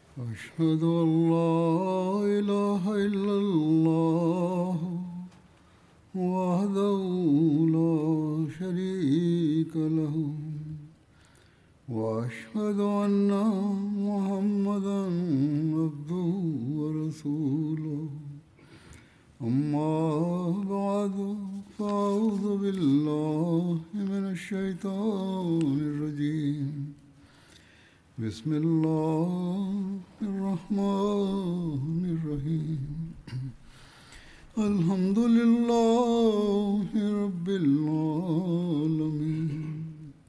أشهد أن لا إله إلا الله وحده لا شريك له وأشهد أن محمدا عبده ورسوله أما بعد فأعوذ بالله من الشيطان الرجيم بسم الله الرحمن الرحيم الحمد لله رب العالمين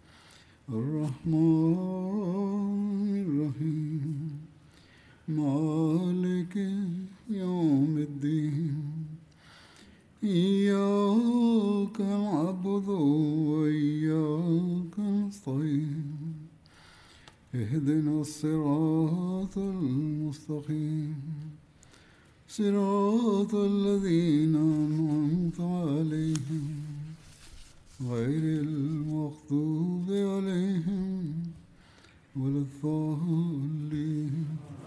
الرحمن الرحيم مالك يوم الدين إياك نعبد وإياك نستعين اهدنا الصراط المستقيم صراط الذين أنعمت عليهم غير المغضوب عليهم ولا الضالين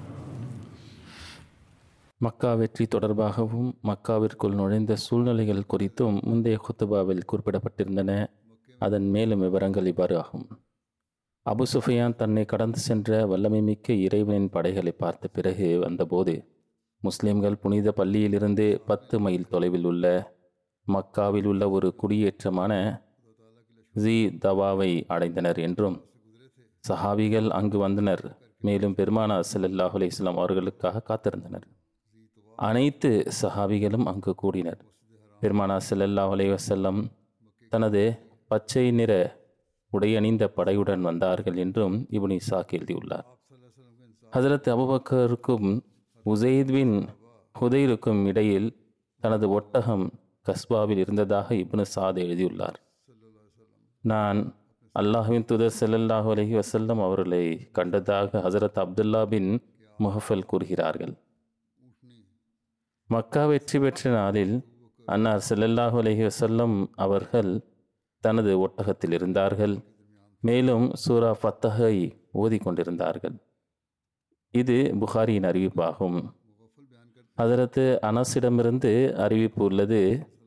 மக்கா வெற்றி தொடர்பாகவும் மக்காவிற்குள் நுழைந்த சூழ்நிலைகள் குறித்தும் முந்தைய குத்துபாவில் குறிப்பிடப்பட்டிருந்தன அதன் மேலும் விவரங்கள் இவ்வாறு ஆகும் அபு சுஃபியான் தன்னை கடந்து சென்ற வல்லமை மிக்க இறைவனின் படைகளை பார்த்த பிறகு வந்தபோது முஸ்லிம்கள் புனித பள்ளியிலிருந்து பத்து மைல் தொலைவில் உள்ள மக்காவில் உள்ள ஒரு குடியேற்றமான ஜி தவாவை அடைந்தனர் என்றும் சஹாபிகள் அங்கு வந்தனர் மேலும் பெருமானா ஸல்லல்லாஹு அலைஹி வஸல்லம் அவர்களுக்காக காத்திருந்தனர் அனைத்து சஹாபிகளும் அங்கு கூடினர் பெருமானா ஸல்லல்லாஹு அலைஹி வஸல்லம் தனது பச்சை நிற உடையணிந்த படையுடன் வந்தார்கள் என்றும் இப்னு இசாக் எழுதியுள்ளார் ஹஜரத் அபுபக்கருக்கும் உசைத் பின் ஹுதைருக்கும் இடையில் தனது ஒட்டகம் கஸ்பாவில் இருந்ததாக இப்னு சாத் எழுதியுள்ளார் நான் அல்லாஹ்வின் தூதர் ஸல்லல்லாஹு அலைஹி வஸல்லம் அவர்களை கண்டதாக ஹஜரத் அப்துல்லா பின் முஹஃபல் கூறுகிறார்கள் மக்கா வெற்றி பெற்ற நாளில் அன்னார் ஸல்லல்லாஹு அலைஹி வஸல்லம் அவர்கள் தனது ஒட்டகத்தில் இருந்தார்கள் மேலும் சூரா ஃபத்தஹை ஓதிக்கொண்டிருந்தார்கள் இது புகாரியின் அறிவிப்பாகும் ஹதரத்து அனஸிடமிருந்து அறிவிப்பு உள்ளது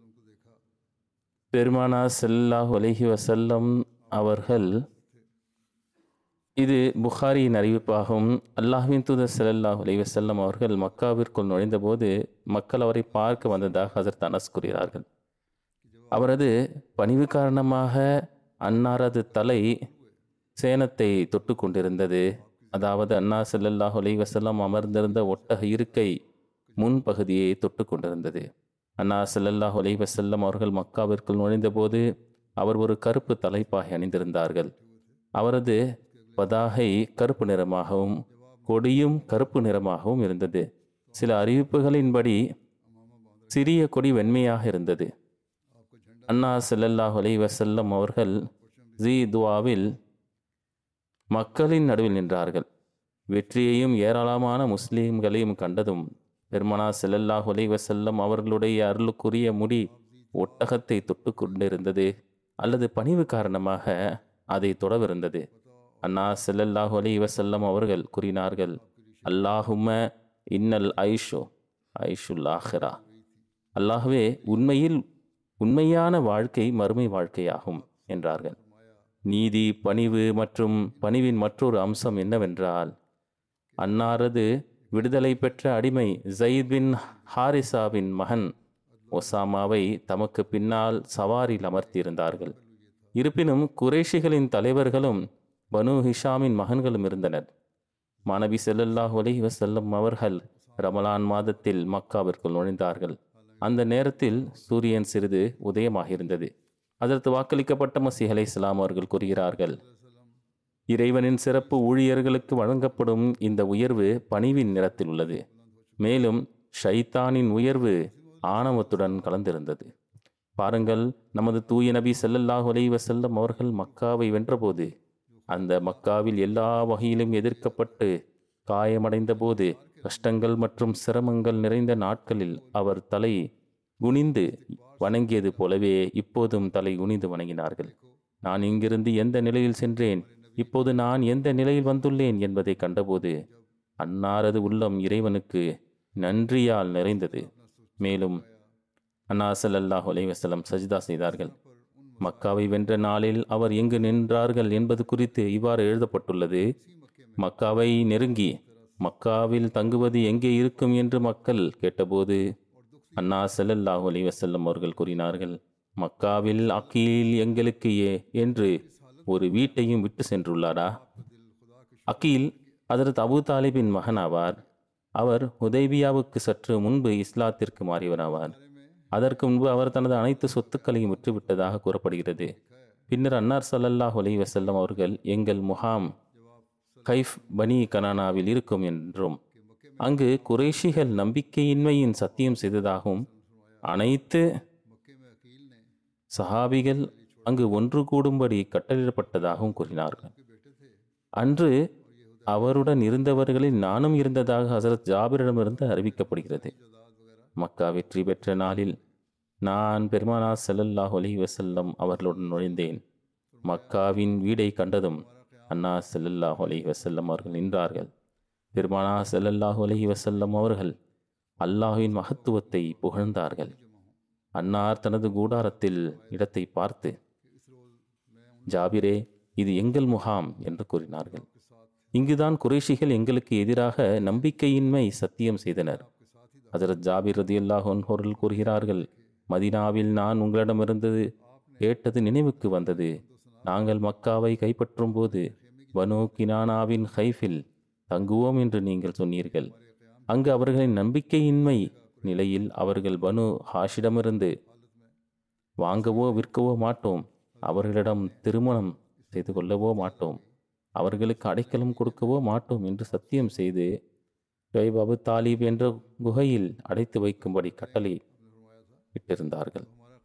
பெருமானா ஸல்லல்லாஹு அலைஹி வஸல்லம் அவர்கள் இது புகாரியின் அறிவிப்பாகும் அல்லாஹ்வின் தூதர் ஸல்லல்லாஹு அலைஹி வஸல்லம் அவர்கள் மக்காவிற்குள் நுழைந்தபோது மக்கள் அவரை பார்க்க வந்ததாக ஹசரத் அனஸ் கூறுகிறார்கள் அவரது பணிவு காரணமாக அன்னாரது தலை சேனத்தை தொட்டு கொண்டிருந்தது அதாவது அன்னா ஸல்லல்லாஹு அலைஹி வஸல்லம் அமர்ந்திருந்த ஒட்டக இருக்கை முன்பகுதியை தொட்டு கொண்டிருந்தது அன்னா ஸல்லல்லாஹு அலைஹி வஸல்லம் அவர்கள் மக்காவிற்குள் நுழைந்தபோது அவர் ஒரு கருப்பு தலைப்பாகை அணிந்திருந்தார்கள் அவரது பதாகை கருப்பு நிறமாகவும் கொடியும் கருப்பு நிறமாகவும் இருந்தது சில அறிவிப்புகளின்படி சிறிய கொடி வெண்மையாக இருந்தது அன்னா ஸல்லல்லாஹு அலைஹி வஸல்லம் அவர்கள் ஜி துவாவில் மக்களின் நடுவில் நின்றார்கள் வெற்றியையும் ஏராளமான முஸ்லிம்களையும் கண்டதும் பெருமனா ஸல்லல்லாஹு அலைஹி வஸல்லம் அவர்களுடைய அருளுக்குரிய முடி ஒட்டகத்தை தொட்டு கொண்டிருந்தது அல்லது பணிவு காரணமாக அதை தொடவிருந்தது அண்ணா ஸல்லல்லாஹு அலைஹி வஸல்லம் அவர்கள் கூறினார்கள் அல்லாஹும்ம இன்னல் ஐஷோ ஐஷுல் ஆஹிரா அல்லாஹ்வே உண்மையில் உண்மையான வாழ்க்கை மறுமை வாழ்க்கையாகும் என்றார்கள் நீதி பணிவு மற்றும் பணிவின் மற்றொரு அம்சம் என்னவென்றால் அன்னாரது விடுதலை பெற்ற அடிமை ஜயித் பின் ஹாரிசாவின் மகன் ஒசாமாவை தமக்கு பின்னால் சவாரில் அமர்த்தியிருந்தார்கள் இருப்பினும் குறைஷிகளின் தலைவர்களும் பனு ஹிஷாமின் மகன்களும் இருந்தனர் மாணவி ஸல்லல்லாஹு அலைஹி வஸல்லம் அவர்கள் ரமலான் மாதத்தில் மக்காவிற்குள் நுழைந்தார்கள் அந்த நேரத்தில் சூரியன் சிறிது உதயமாகியிருந்தது அதற்கு வாக்களிக்கப்பட்ட மசீஹ் அலைஹிஸ்ஸலாம் அவர்கள் கூறுகிறார்கள் இறைவனின் சிறப்பு ஊழியர்களுக்கு வழங்கப்படும் இந்த உயர்வு பணிவின் நிறத்தில் உள்ளது மேலும் ஷைத்தானின் உயர்வு ஆணவத்துடன் கலந்திருந்தது பாருங்கள் நமது தூய நபி ஸல்லல்லாஹு அலைஹி வஸல்லம் அவர்கள் மக்காவை வென்றபோது அந்த மக்காவில் எல்லா வகையிலும் எதிர்க்கப்பட்டு காயமடைந்த போது கஷ்டங்கள் மற்றும் சிரமங்கள் நிறைந்த நாட்களில் அவர் தலை குனிந்து வணங்கியது போலவே இப்போதும் தலை குனிந்து வணங்கினார்கள் நான் இங்கிருந்து எந்த நிலையில் சென்றேன் இப்போது நான் எந்த நிலையில் வந்துள்ளேன் என்பதை கண்டபோது அன்னாரது உள்ளம் இறைவனுக்கு நன்றியால் நிறைந்தது மேலும் அன்னா ஸல்லல்லாஹு அலைஹி வஸல்லம் சஜிதா செய்தார்கள் மக்காவை வென்ற நாளில் அவர் எங்கு நின்றார்கள் என்பது குறித்து இவ்வாறு எழுதப்பட்டுள்ளது மக்காவை நெருங்கி மக்காவில் தங்குவது எங்கே இருக்கும் என்று மக்கள் கேட்டபோது அன்னா ஸல்லல்லாஹு அலைஹி வஸல்லம் அவர்கள் கூறினார்கள் மக்காவில் அக்கீல் எங்களுக்கு ஏ என்று ஒரு வீட்டையும் விட்டு சென்றுள்ளாரா அக்கீல் அதரத் அபு தாலிபின் மகனாவார் அவர் ஹுதைபியாவுக்கு சற்று முன்பு இஸ்லாத்திற்கு மாறியவராவார் அதற்கு முன்பு அவர் தனது அனைத்து சொத்துக்களையும் விற்றுவிட்டதாக கூறப்படுகிறது பின்னர் அன்னார் ஸல்லல்லாஹு அலைஹி வஸல்லம் அவர்கள் எங்கள் முகாம் கைஃப் பனி கனானாவில் இருக்கும் என்றும் அங்கு குறைஷிகள் நம்பிக்கையின்மையின் சத்தியம் செய்ததாகவும் அனைத்து சஹாபிகள் அங்கு ஒன்று கூடும்படி கட்டளிடப்பட்டதாகவும் கூறினார்கள் அன்று அவருடன் இருந்தவர்களில் நானும் இருந்ததாக ஹசரத் ஜாபிரிடமிருந்து அறிவிக்கப்படுகிறது மக்கா வெற்றி பெற்ற நாளில் நான் பெருமானா ஸல்லல்லாஹு அலைஹி வஸல்லம் அவர்களுடன் நுழைந்தேன் மக்காவின் வீடை கண்டதும் அன்னா ஸல்லல்லாஹு அலைஹி வஸல்லம் அவர்கள் நின்றார்கள் பெருமானா ஸல்லல்லாஹு அலைஹி வஸல்லம் அவர்கள் அல்லாஹ்வின் மகத்துவத்தை புகழ்ந்தார்கள் அன்னார் தனது கூடாரத்தில் இடத்தை பார்த்து ஜாபிரே இது எங்கள் முகாம் என்று கூறினார்கள் இங்குதான் குறைஷிகள் எங்களுக்கு எதிராக நம்பிக்கையின்மை சத்தியம் செய்தனர் ஹஜரத் ஜாபிர் ரதியுல்லாஹ் அவர்கள் கூறுகிறார்கள் மதினாவில் நான் உங்களிடமிருந்து கேட்டது நினைவுக்கு வந்தது நாங்கள் மக்காவை கைப்பற்றும் போது பனு கினானாவின் ஹைஃபில் தங்குவோம் என்று நீங்கள் சொன்னீர்கள் அங்கு அவர்களின் நம்பிக்கையின்மை நிலையில் அவர்கள் பனு ஹாஷிடமிருந்து வாங்கவோ விற்கவோ மாட்டோம் அவர்களிடம் திருமணம் செய்து கொள்ளவோ மாட்டோம் அவர்களுக்கு அடைக்கலம் கொடுக்கவோ மாட்டோம் என்று சத்தியம் செய்து ஷுவைப் அபு தாலிப் என்ற குகையில் அடைத்து வைக்கும்படி கட்டளை இட்டிருந்தார்கள்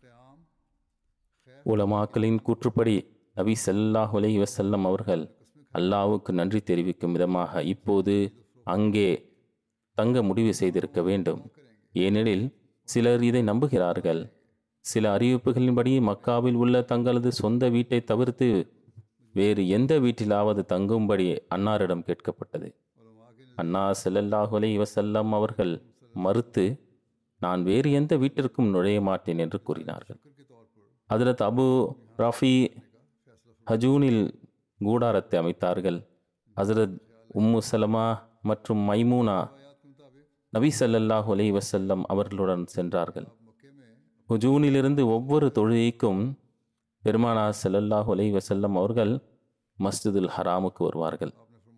உலமாக்களின் கூற்றுப்படி நபி ஸல்லல்லாஹு அலைஹி வஸல்லம் அவர்கள் அல்லாஹ்வுக்கு நன்றி தெரிவிக்கும் விதமாக இப்போது அங்கே தங்க முடிவு செய்திருக்க வேண்டும் ஏனெனில் சிலர் இதை நம்புகிறார்கள் சில அறிவிப்புகளின்படி மக்காவில் உள்ள தங்களது சொந்த வீட்டை தவிர்த்து வேறு எந்த வீட்டிலாவது தங்கும்படி அன்னாரிடம் கேட்கப்பட்டது அன்னா ஸல்லல்லாஹு அலைஹி வஸல்லம் அவர்கள் மறுத்து நான் வேறு எந்த வீட்டிற்கும் நுழைய மாட்டேன் என்று கூறினார்கள் ஹஜரத் அபு ரஃபி ஹஜூனில் கூடாரத்தை அமைத்தார்கள் ஹசரத் உம்மு சலமா மற்றும் மைமூனா நபி ஸல்லல்லாஹு அலைஹி வஸல்லம் அவர்களுடன் சென்றார்கள் ஹுஜூனிலிருந்து ஒவ்வொரு தொழுகைக்கும் பெருமானா ஸல்லல்லாஹு அலைஹி வஸல்லம் அவர்கள் மஸ்ஜிதுல் ஹராமுக்கு வருவார்கள்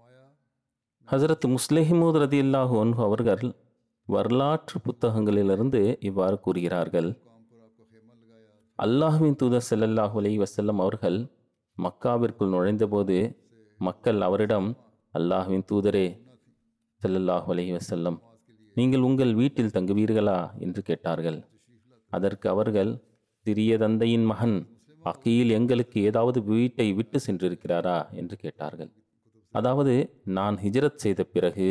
ஹசரத் முஸ்லிஹிமூத் ரதியல்லாஹு அன்ஹு அவர்கள் வரலாற்று புத்தகங்களிலிருந்து இவ்வாறு கூறுகிறார்கள் அல்லாஹ்வின் தூதர் ஸல்லல்லாஹு அலைஹி வஸல்லம் அவர்கள் மக்காவிற்குள் நுழைந்தபோது மக்கள் அவரிடம் அல்லாஹ்வின் தூதரே ஸல்லல்லாஹு அலைஹி வஸல்லம் நீங்கள் உங்கள் வீட்டில் தங்குவீர்களா என்று கேட்டார்கள் அதற்கு அவர்கள் சிறிய தந்தையின் மகன் அக்கீல் எங்களுக்கு ஏதாவது வீட்டை விட்டு சென்றிருக்கிறாரா என்று கேட்டார்கள் அதாவது நான் ஹிஜ்ரத் செய்த பிறகு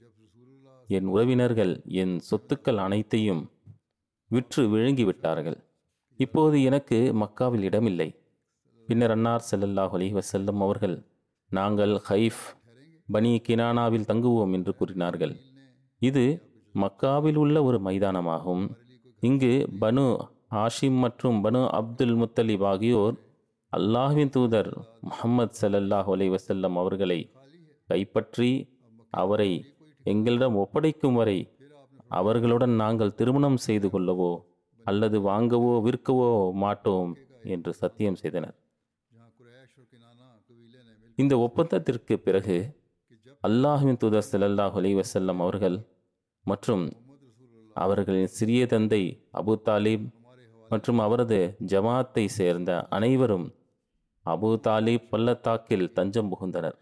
என் உறவினர்கள் என் சொத்துக்கள் அனைத்தையும் விற்று விழுங்கிவிட்டார்கள் இப்போது எனக்கு மக்காவில் இடமில்லை பின்னர் அன்னார் ஸல்லல்லாஹு அலைஹி வஸல்லம் அவர்கள் நாங்கள் ஹைஃப் பனி கினானாவில் தங்குவோம் என்று கூறினார்கள் இது மக்காவில் உள்ள ஒரு மைதானமாகும் இங்கு பனு ஹாஷிம் மற்றும் பனு அப்துல் முத்தலிப் ஆகியோர் அல்லாஹ்வின் தூதர் முஹம்மது ஸல்லல்லாஹு அலைஹி வஸல்லம் அவர்களை கைப்பற்றி அவரை எங்களிடம் ஒப்படைக்கும் வரை அவர்களுடன் நாங்கள் திருமணம் செய்து கொள்ளவோ அல்லது வாங்கவோ விற்கவோ மாட்டோம் என்று சத்தியம் செய்தனர் இந்த ஒப்பந்தத்திற்கு பிறகு அல்லாஹ்வின் தூதர் ஸல்லல்லாஹு அலைஹி வஸல்லம் அவர்கள் மற்றும் அவர்களின் சிறிய தந்தை அபு தாலிப் மற்றும் அவரது ஜமாத்தை சேர்ந்த அனைவரும் அபு தாலிப் பள்ளத்தாக்கில் தஞ்சம் புகுந்தனர்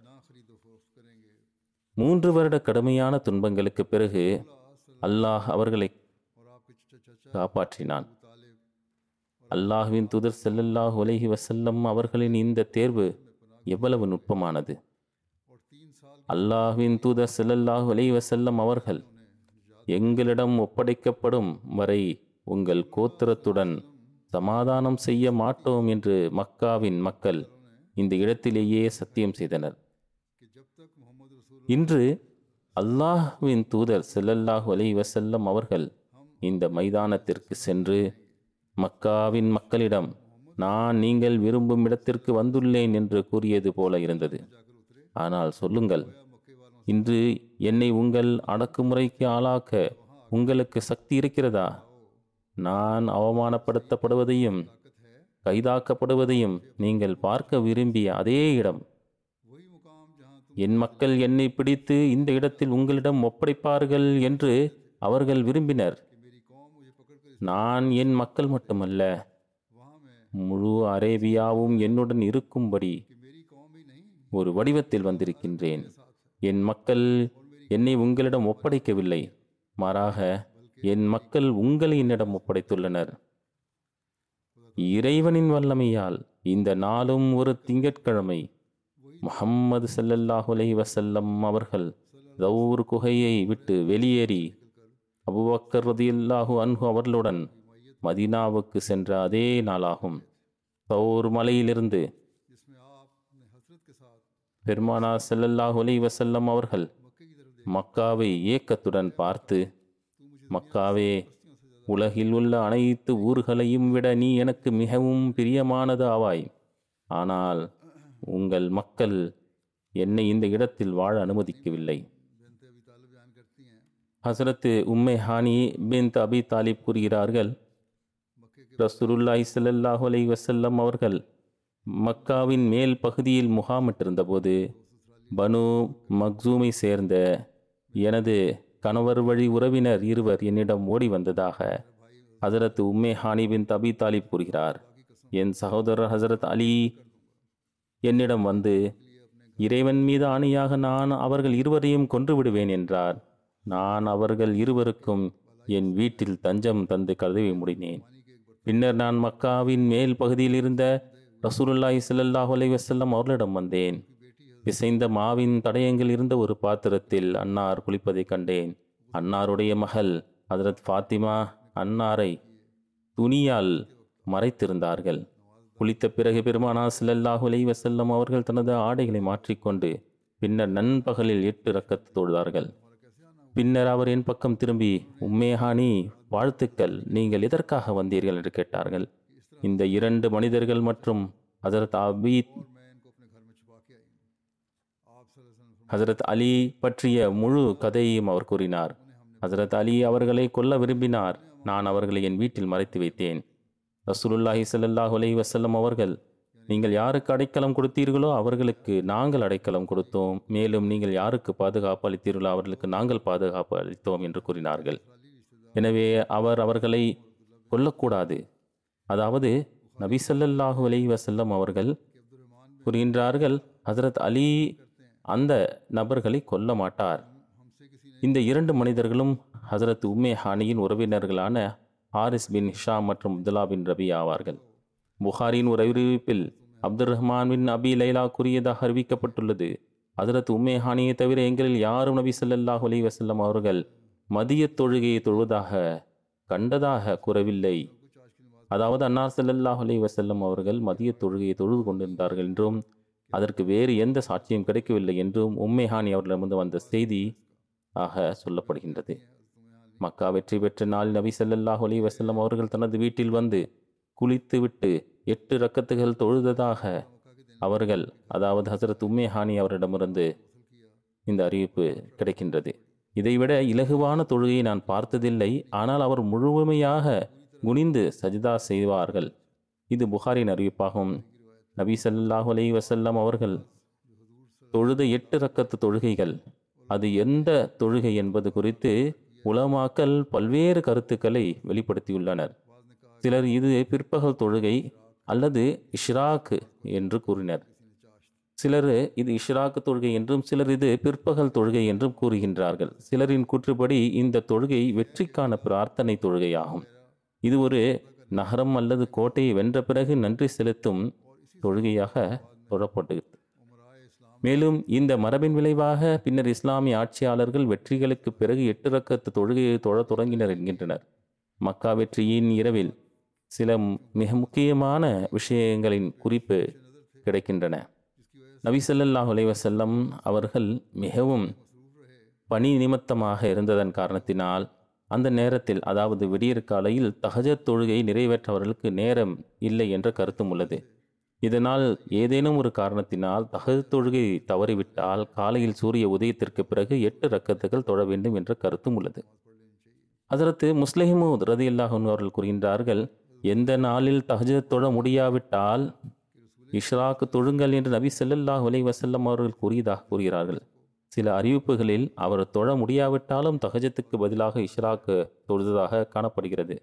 மூன்று வருட கடுமையான துன்பங்களுக்கு பிறகு அல்லாஹ் அவர்களை காப்பாற்றினான் அல்லாஹ்வின் தூதர் ஸல்லல்லாஹு அலைஹி வஸல்லம் அவர்களின் இந்த தேர்வு எவ்வளவு நுட்பமானது அல்லாஹ்வின் தூதர் ஸல்லல்லாஹு அலைஹி வஸல்லம் அவர்கள் எங்களிடம் ஒப்படைக்கப்படும் வரை உங்கள் கோத்திரத்துடன் சமாதானம் செய்ய மாட்டோம் என்று மக்காவின் மக்கள் இந்த இடத்திலேயே சத்தியம் செய்தனர் இன்று அல்லாஹ்வின் தூதர் ஸல்லல்லாஹு அலைஹி வஸல்லம் அவர்கள் இந்த மைதானத்திற்கு சென்று மக்காவின் மக்களிடம் நான் நீங்கள் விரும்பும் இடத்திற்கு வந்துள்ளேன் என்று கூறியது போல இருந்தது ஆனால் சொல்லுங்கள் இன்று என்னை உங்கள் அடக்குமுறைக்கு ஆளாக்க உங்களுக்கு சக்தி இருக்கிறதா நான் அவமானப்படுத்தப்படுவதையும் கைதாக்கப்படுவதையும் நீங்கள் பார்க்க விரும்பிய அதே இடம் वही मुकाम जहाँ तुम என் மக்கள் என்னை பிடித்து இந்த இடத்தில் உங்களிடம் ஒப்படைப்பார்கள் என்று அவர்கள் விரும்பினர் कि मेरी कौम मुझे पकड़ कर நான் என் மக்கள் மட்டுமல்ல वहाँ मैं முழு அரேபியாவும் என்னுடன் இருக்கும்படி कि मेरी कौम ही नहीं ஒரு வடிவத்தில் வந்திருக்கின்றேன் साथ है என் மக்கள் என்னை உங்களிடம் ஒப்படைக்கவில்லை மாறாக என் மக்கள் உங்களை என்னிடம் ஒப்படைத்துள்ளனர் இறைவனின் வல்லமையால் இந்த நாளும் ஒரு திங்கட்கிழமை முஹம்மது ஸல்லல்லாஹு அலைஹி வஸல்லம் அவர்கள் தௌர் குகையை விட்டு வெளியேறி அபுபக்கர் ரதியல்லாஹு அன்ஹு அவர்களுடன் மதீனாவுக்கு சென்ற அதே நாளாகும் தௌர் மலையிலிருந்து जिसमें आपने हसरत के साथ பெருமானா ஸல்லல்லாஹு அலைஹி வஸல்லம் அவர்கள் मक्के की तरफ மக்காவை ஏக்கத்துடன் பார்த்து மக்காவே உலகில் உள்ள அனைத்து ஊர்களையும் விட நீ எனக்கு மிகவும் பிரியமானது ஆவாய் ஆனால் உங்கள் மக்கள் என்னை இந்த இடத்தில் வாழ அனுமதிக்கவில்லை बेनते अभी तालब बयान करती हैं ஹசரத்து உம்மே ஹானி பின் அபி தாலிப் கூறுகிறார்கள் मक्के के ரசூலுல்லாஹி ஸல்லல்லாஹு அலைஹி வஸல்லம் அவர்கள் மக்காவின் மேல் பகுதியில் முகாமிட்டிருந்தபோது பனு மக்சூமை சேர்ந்த எனது கணவர் வழி உறவினர் இருவர் என்னிடம் ஓடி வந்ததாக ஹசரத் உம்மே ஹானி பின் அபி தாலிப் கூறுகிறார் என் சகோதரர் ஹசரத் அலி என்னிடம் வந்து இறைவன் மீது ஆணையாக நான் அவர்கள் இருவரையும் கொன்று விடுவேன் என்றார் நான் அவர்கள் இருவருக்கும் என் வீட்டில் தஞ்சம் தந்து கதவை முடினேன் பின்னர் நான் மக்காவின் மேல் பகுதியில் இருந்த ரசூலுல்லாஹி ஸல்லல்லாஹு அலைஹி வஸல்லம் அவர்களிடம் வந்தேன் பிசைந்த மாவின் தடயங்கள் இருந்த ஒரு பாத்திரத்தில் அன்னார் குளிப்பதைக் கண்டேன் அன்னாருடைய மகள் ஹதரத் ஃபாத்திமா அன்னாரை துணியால் மறைத்திருந்தார்கள் குளித்த பிறகு பெருமானா ஸல்லல்லாஹு அலைஹி வஸல்லம் அவர்கள் தனது ஆடைகளை மாற்றிக்கொண்டு பின்னர் நண்பகலில் எட்டு ரக்கத்து தொழுதார்கள் பின்னர் அவர் என் பக்கம் திரும்பி உம்மேஹானி வாழ்த்துக்கள் நீங்கள் எதற்காக வந்தீர்கள் என்று கேட்டார்கள் இந்த இரண்டு மனிதர்கள் மற்றும் ஹசரத் அபீத் और मैं इनको अपने घर में छुपा के आई हूँ आप सल्लल्लाहु अलैहि वसल्लम ஹசரத் அலி பற்றிய முழு கதையையும் அவர் கூறினார் ஹசரத் அலி அவர்களை கொல்ல விரும்பினார் நான் அவர்களை என் வீட்டில் மறைத்து வைத்தேன் ரசூலுல்லாஹி ஸல்லல்லாஹு அலைஹி வஸல்லம் அவர்கள் நீங்கள் யாருக்கு அடைக்கலம் கொடுத்தீர்களோ அவர்களுக்கு நாங்கள் அடைக்கலம் கொடுத்தோம் மேலும் நீங்கள் யாருக்கு பாதுகாப்பு அளித்தீர்களோ அவர்களுக்கு நாங்கள் பாதுகாப்பு அளித்தோம் என்று கூறினார்கள் எனவே அவர் அவர்களை கொல்லக்கூடாது அதாவது நபி ஸல்லல்லாஹு அலைஹி வஸல்லம் அவர்கள் கூறுகின்றார்கள் ஹசரத் அலி அந்த நபர்களை கொல்ல மாட்டார் हमसे किसी ने இந்த இரண்டு மனிதர்களும் ஹசரத் உம்மே ஹானியின் உறவினர்களான ஹாரிஸ் பின் ஹிஷாம் மற்றும் அப்துல்லா பின் ரபி ஆவார்கள் புகாரின் ஒரு அறிவிப்பில் அப்துல் ரஹ்மான் பின் அபி லைலா கூறியதாக அறிவிக்கப்பட்டுள்ளது ஹசரத் உம்மே ஹானியை தவிர எங்களில் யாரும் நபி ஸல்லல்லாஹு அலைஹி வஸல்லம் அவர்கள் மதியத் தொழுகையை தொழுவதாக கண்டதாக கூறவில்லை அதாவது அன்னார் ஸல்லல்லாஹு அலைஹி வஸல்லம் அவர்கள் மதியத் தொழுகையை தொழுது கொண்டிருந்தார்கள் என்றும் அதற்கு வேறு எந்த சாட்சியும் கிடைக்கவில்லை என்றும் உம்மே ஹானி அவர்களிடமிருந்து வந்த செய்தி ஆக சொல்லப்படுகின்றது மக்கா வெற்றி பெற்ற நாள் நபி ஸல்லல்லாஹு அலைஹி வஸல்லம் அவர்கள் தனது வீட்டில் வந்து குளித்துவிட்டு எட்டு ரக்கத்துகள் தொழுததாக அவர்கள் அதாவது ஹசரத் உம்மே ஹானி அவரிடமிருந்து இந்த அறிவிப்பு கிடைக்கின்றது இதைவிட இலகுவான தொழுகையை நான் பார்த்ததில்லை ஆனால் அவர் முழுமையாக குனிந்து சஜிதா செய்வார்கள் இது புகாரின் அறிவிப்பாகும் நபி ஸல்லல்லாஹு அலைஹி வஸல்லம் அவர்கள் தொழுத எட்டு ரக்கத்து தொழுகைகள் அது எந்த தொழுகை என்பது குறித்து உலமாக்கல் பல்வேறு கருத்துக்களை வெளிப்படுத்தியுள்ளனர் சிலர் இது பிற்பகல் தொழுகை அல்லது இஷ்ராக் என்று கூறினர் சிலர் இது இஷ்ராக் தொழுகை என்றும் சிலர் இது பிற்பகல் தொழுகை என்றும் கூறுகின்றார்கள் சிலரின் கூற்றுப்படி இந்த தொழுகை வெற்றிக்கான பிரார்த்தனை தொழுகையாகும் இது ஒரு நகரம் அல்லது கோட்டையை வென்ற பிறகு நன்றி செலுத்தும் தொழுகையாக தொழப்பட்டது மேலும் இந்த மரபின் விளைவாக பின்னர் இஸ்லாமிய ஆட்சியாளர்கள் வெற்றிகளுக்கு பிறகு எட்டு ரக்கத்து தொழுகையை தொழத் தொடங்கினர் என்கின்றனர் மக்கா வெற்றியின் இரவில் சில மிக முக்கியமான விஷயங்களின் குறிப்பு கிடைக்கின்றன நபி ஸல்லல்லாஹு அலைஹி வஸல்லம் அவர்கள் மிகவும் பணி நிமித்தமாக இருந்ததன் காரணத்தினால் அந்த நேரத்தில் அதாவது விடியற் காலையில் தஹஜத் தொழுகை நிறைவேற்றவர்களுக்கு நேரம் இல்லை என்ற கருத்தும் உள்ளது இதனால் ஏதேனும் ஒரு காரணத்தினால் தஹஜத் தொழுகை தவறிவிட்டால் காலையில் சூரிய உதயத்திற்கு பிறகு எட்டு ரக்கத்துகள் தொழ வேண்டும் என்ற கருத்தும் உள்ளது அதற்கு முஸ்லிமூத் ரதி அவர்கள் கூறுகின்றார்கள் எந்த நாளில் தஹஜத் தொழ முடியாவிட்டால் இஷ்ராக்கு தொழுங்கள் என்று நபி ஸல்லல்லாஹு அலைஹி வஸல்லம் அவர்கள் கூறியதாக கூறுகிறார்கள் சில அறிவிப்புகளில் அவர் தொழ முடியாவிட்டாலும் தஹஜத்துக்கு பதிலாக இஷ்ராக்கு தொழுததாக காணப்படுகிறது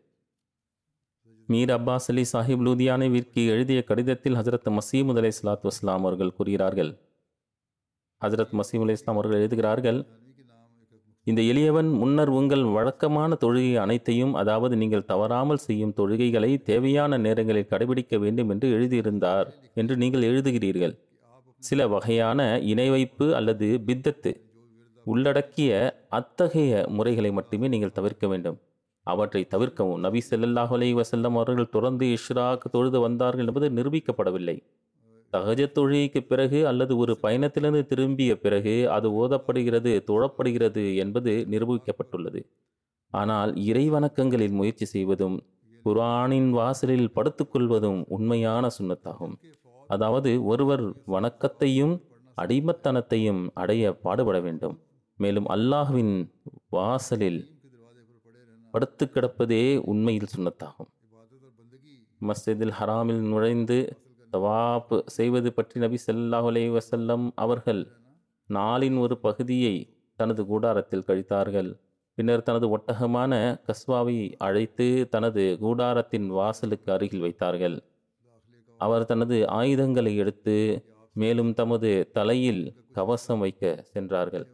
மீர் அப்பாஸ் அலி சாஹிப் லூதியானவிற்கு எழுதிய கடிதத்தில் ஹசரத் மசீமுத் அலை சலாத் வஸ்லாம் அவர்கள் கூறுகிறார்கள் ஹசரத் மசீம் அலி இஸ்லாம் அவர்கள் எழுதுகிறார்கள் இந்த எளியவன் முன்னர் உங்கள் வழக்கமான தொழுகை அனைத்தையும் அதாவது நீங்கள் தவறாமல் செய்யும் தொழுகைகளை தேவையான நேரங்களில் கடைபிடிக்க வேண்டும் என்று எழுதியிருந்தார் என்று நீங்கள் எழுதுகிறீர்கள் சில வகையான இணை வைப்பு அல்லது பித்தத்து உள்ளடக்கிய அத்தகைய முறைகளை மட்டுமே நீங்கள் தவிர்க்க வேண்டும் அவற்றை தவிர்க்கவும் நபி ஸல்லல்லாஹு அலைஹி வஸல்லம் அவர்கள் தொடர்ந்து இஷ்ராக் தொழுது வந்தார்கள் என்பது நிரூபிக்கப்படவில்லை சகஜ தொழுகைக்கு பிறகு அல்லது ஒரு பயணத்திலிருந்து திரும்பிய பிறகு அது ஓதப்படுகிறது தொழப்படுகிறது என்பது நிரூபிக்கப்பட்டுள்ளது ஆனால் இறை வணக்கங்களில் முயற்சி செய்வதும் குர்ஆனின் வாசலில் படுத்துக்கொள்வதும் உண்மையான சுன்னத்தாகும் அதாவது ஒருவர் வணக்கத்தையும் அடிமத்தனத்தையும் அடைய பாடுபட வேண்டும் மேலும் அல்லாஹ்வின் வாசலில் படுத்து கிடப்பதே உண்மையில் சுன்னத்தாகும் மஸ்ஜிதில் ஹராமில் நுழைந்து தவாப் செய்வது பற்றி நபி ஸல்லல்லாஹு அலைஹி வஸல்லம் அவர்கள் நாளின் ஒரு பகுதியை தனது கூடாரத்தில் கழித்தார்கள் பின்னர் தனது ஒட்டகமான கஸ்வாவை அழைத்து தனது கூடாரத்தின் வாசலுக்கு அருகில் வைத்தார்கள் அவர் தனது ஆயுதங்களை எடுத்து மேலும் தமது தலையில் கவசம் வைக்க சென்றார்கள்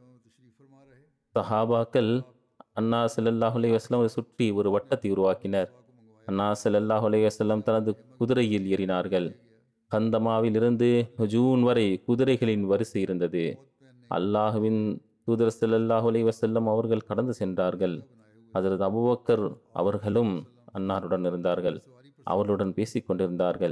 சஹாபாக்கள் அண்ணா ஸல்லல்லாஹு அலைஹி வஸல்லம் சுற்றி ஒரு வட்டத்தை உருவாக்கினர் அண்ணா ஸல்லல்லாஹு அலைஹி வஸல்லம் தனது குதிரையில் ஏறினார்கள் கந்தமாவில் இருந்து ஜூன் வரை குதிரைகளின் வரிசை இருந்தது அல்லாஹுவின் தூதர் ஸல்லல்லாஹு அலைஹி வஸல்லம் அவர்கள் கடந்து சென்றார்கள் ஹஜரத் அபூபக்கர் அவர்களும் அன்னாருடன் இருந்தார்கள் அவர்களுடன் பேசிக் கொண்டிருந்தார்கள்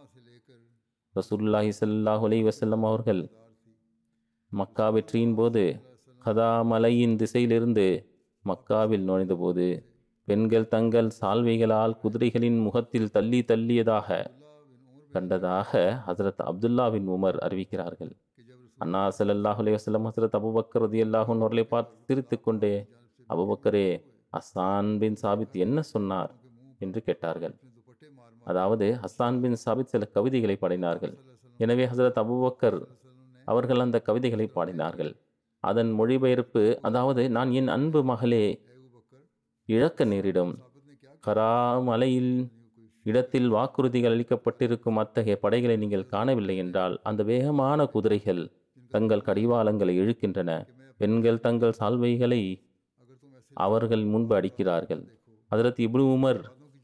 ரசூலுல்லாஹி ஸல்லல்லாஹு அலைஹி வஸல்லம் அவர்கள் மக்கா வெற்றியின் போது கதா மலையின் திசையிலிருந்து மக்காவில் நுழைந்தபோது பெண்கள் தங்கள் சால்வைகளால் குதிரைகளின் முகத்தில் தள்ளி தள்ளியதாக கண்டதாக ஹசரத் அப்துல்லாவின் உமர் அறிவிக்கிறார்கள் அண்ணா ஸல்லல்லாஹு அலைஹி வஸல்லம் ஹசரத் அபூபக்கர் ரதியல்லாஹு அவர்களை பார்த்து சிரித்துக் கொண்டே அபூபக்கரே ஹஸ்ஸான் பின் சாபித் என்ன சொன்னார் என்று கேட்டார்கள் அதாவது ஹஸ்ஸான் பின் சாபித் சில கவிதைகளை பாடினார்கள் எனவே ஹசரத் அபூபக்கர் அவர்கள் அந்த கவிதைகளை பாடினார்கள் அதன் மொழிபெயர்ப்பு அதாவது நான் என் அன்பு மகளே இழக்க நேரிடும் கரா மலையில் இடத்தில் வாக்குறுதிகள் அளிக்கப்பட்டிருக்கும் அத்தகைய படைகளை நீங்கள் காணவில்லை என்றால் அந்த வேகமான குதிரைகள் தங்கள் கடிவாளங்களை இழுக்கின்றன பெண்கள் தங்கள் சால்வைகளை அவர்கள் முன்பு அடிக்கிறார்கள் ஹதரத் இப்னு உமர்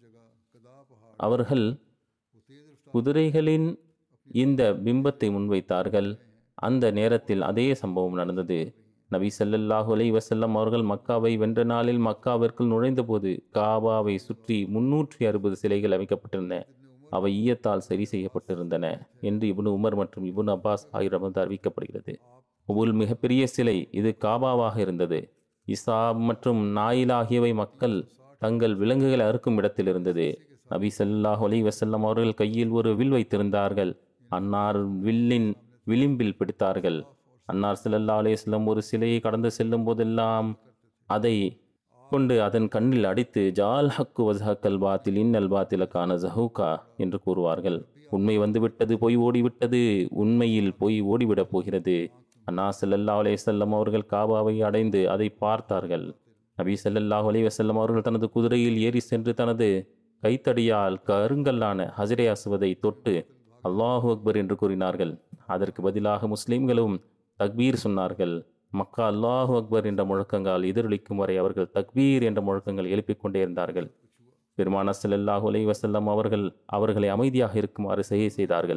அவர்கள் குதிரைகளின் இந்த பிம்பத்தை முன்வைத்தார்கள் அந்த நேரத்தில் அதே சம்பவம் நடந்தது நபி ஸல்லல்லாஹு அலைஹி வஸல்லம் அவர்கள் மக்காவை வென்ற நாளில் மக்காவிற்குள் நுழைந்தபோது காபாவை சுற்றி முன்னூற்றி அறுபது சிலைகள் அமைக்கப்பட்டிருந்தன அவை ஈயத்தால் சரி செய்யப்பட்டிருந்தன என்று இப்னு உமர் மற்றும் இப்னு அப்பாஸ் ஆகியோரிடமிருந்து அறிவிக்கப்படுகிறது உபுல் மிகப்பெரிய சிலை இது காபாவாக இருந்தது இசாப் மற்றும் நாயில் ஆகியவை மக்கள் தங்கள் விலங்குகளை அறுக்கும் இடத்தில் இருந்தது நபி ஸல்லல்லாஹு அலைஹி வஸல்லம் அவர்கள் கையில் ஒரு வில் வைத்திருந்தார்கள் அன்னார் வில்லின் விளிம்பில் பிடித்தார்கள் அன்னார் ஸல்லல்லாஹு அலைஹி வஸல்லம் ஒரு சிலையை கடந்து செல்லும் போதெல்லாம் அதை கொண்டு அதன் கண்ணில் அடித்து ஜால் ஹக்கு வசஹக்கல் பாத்தில் இன்னல் பாத்திலக்கான ஜஹூகா என்று கூறுவார்கள் உண்மை வந்துவிட்டது பொய் ஓடிவிட்டது உண்மையில் பொய் ஓடிவிடப் போகிறது அண்ணா ஸல்லல்லாஹு அலைஹி வஸல்லம் அவர்கள் காபாவை அடைந்து அதை பார்த்தார்கள் நபி ஸல்லல்லாஹு அலைஹி வஸல்லம் அவர்கள் தனது குதிரையில் ஏறி சென்று தனது கைத்தடியால் கருங்கல்லான ஹஜரே அஸ்வதை தொட்டு அல்லாஹு அக்பர் என்று கூறினார்கள் அதற்கு பதிலாக முஸ்லிம்களும் தக்பீர் சொன்னார்கள் மக்கா அல்லாஹு அக்பர் என்ற முழக்கங்களால் எதிரொலிக்கும் வரை அவர்கள் தக்பீர் என்ற முழக்கங்கள் எழுப்பிக் கொண்டே இருந்தார்கள் பெருமான ஸல்லல்லாஹு அலைஹி வஸல்லம் அவர்கள் அவர்களை அமைதியாக இருக்குமாறு செய்கை செய்தார்கள்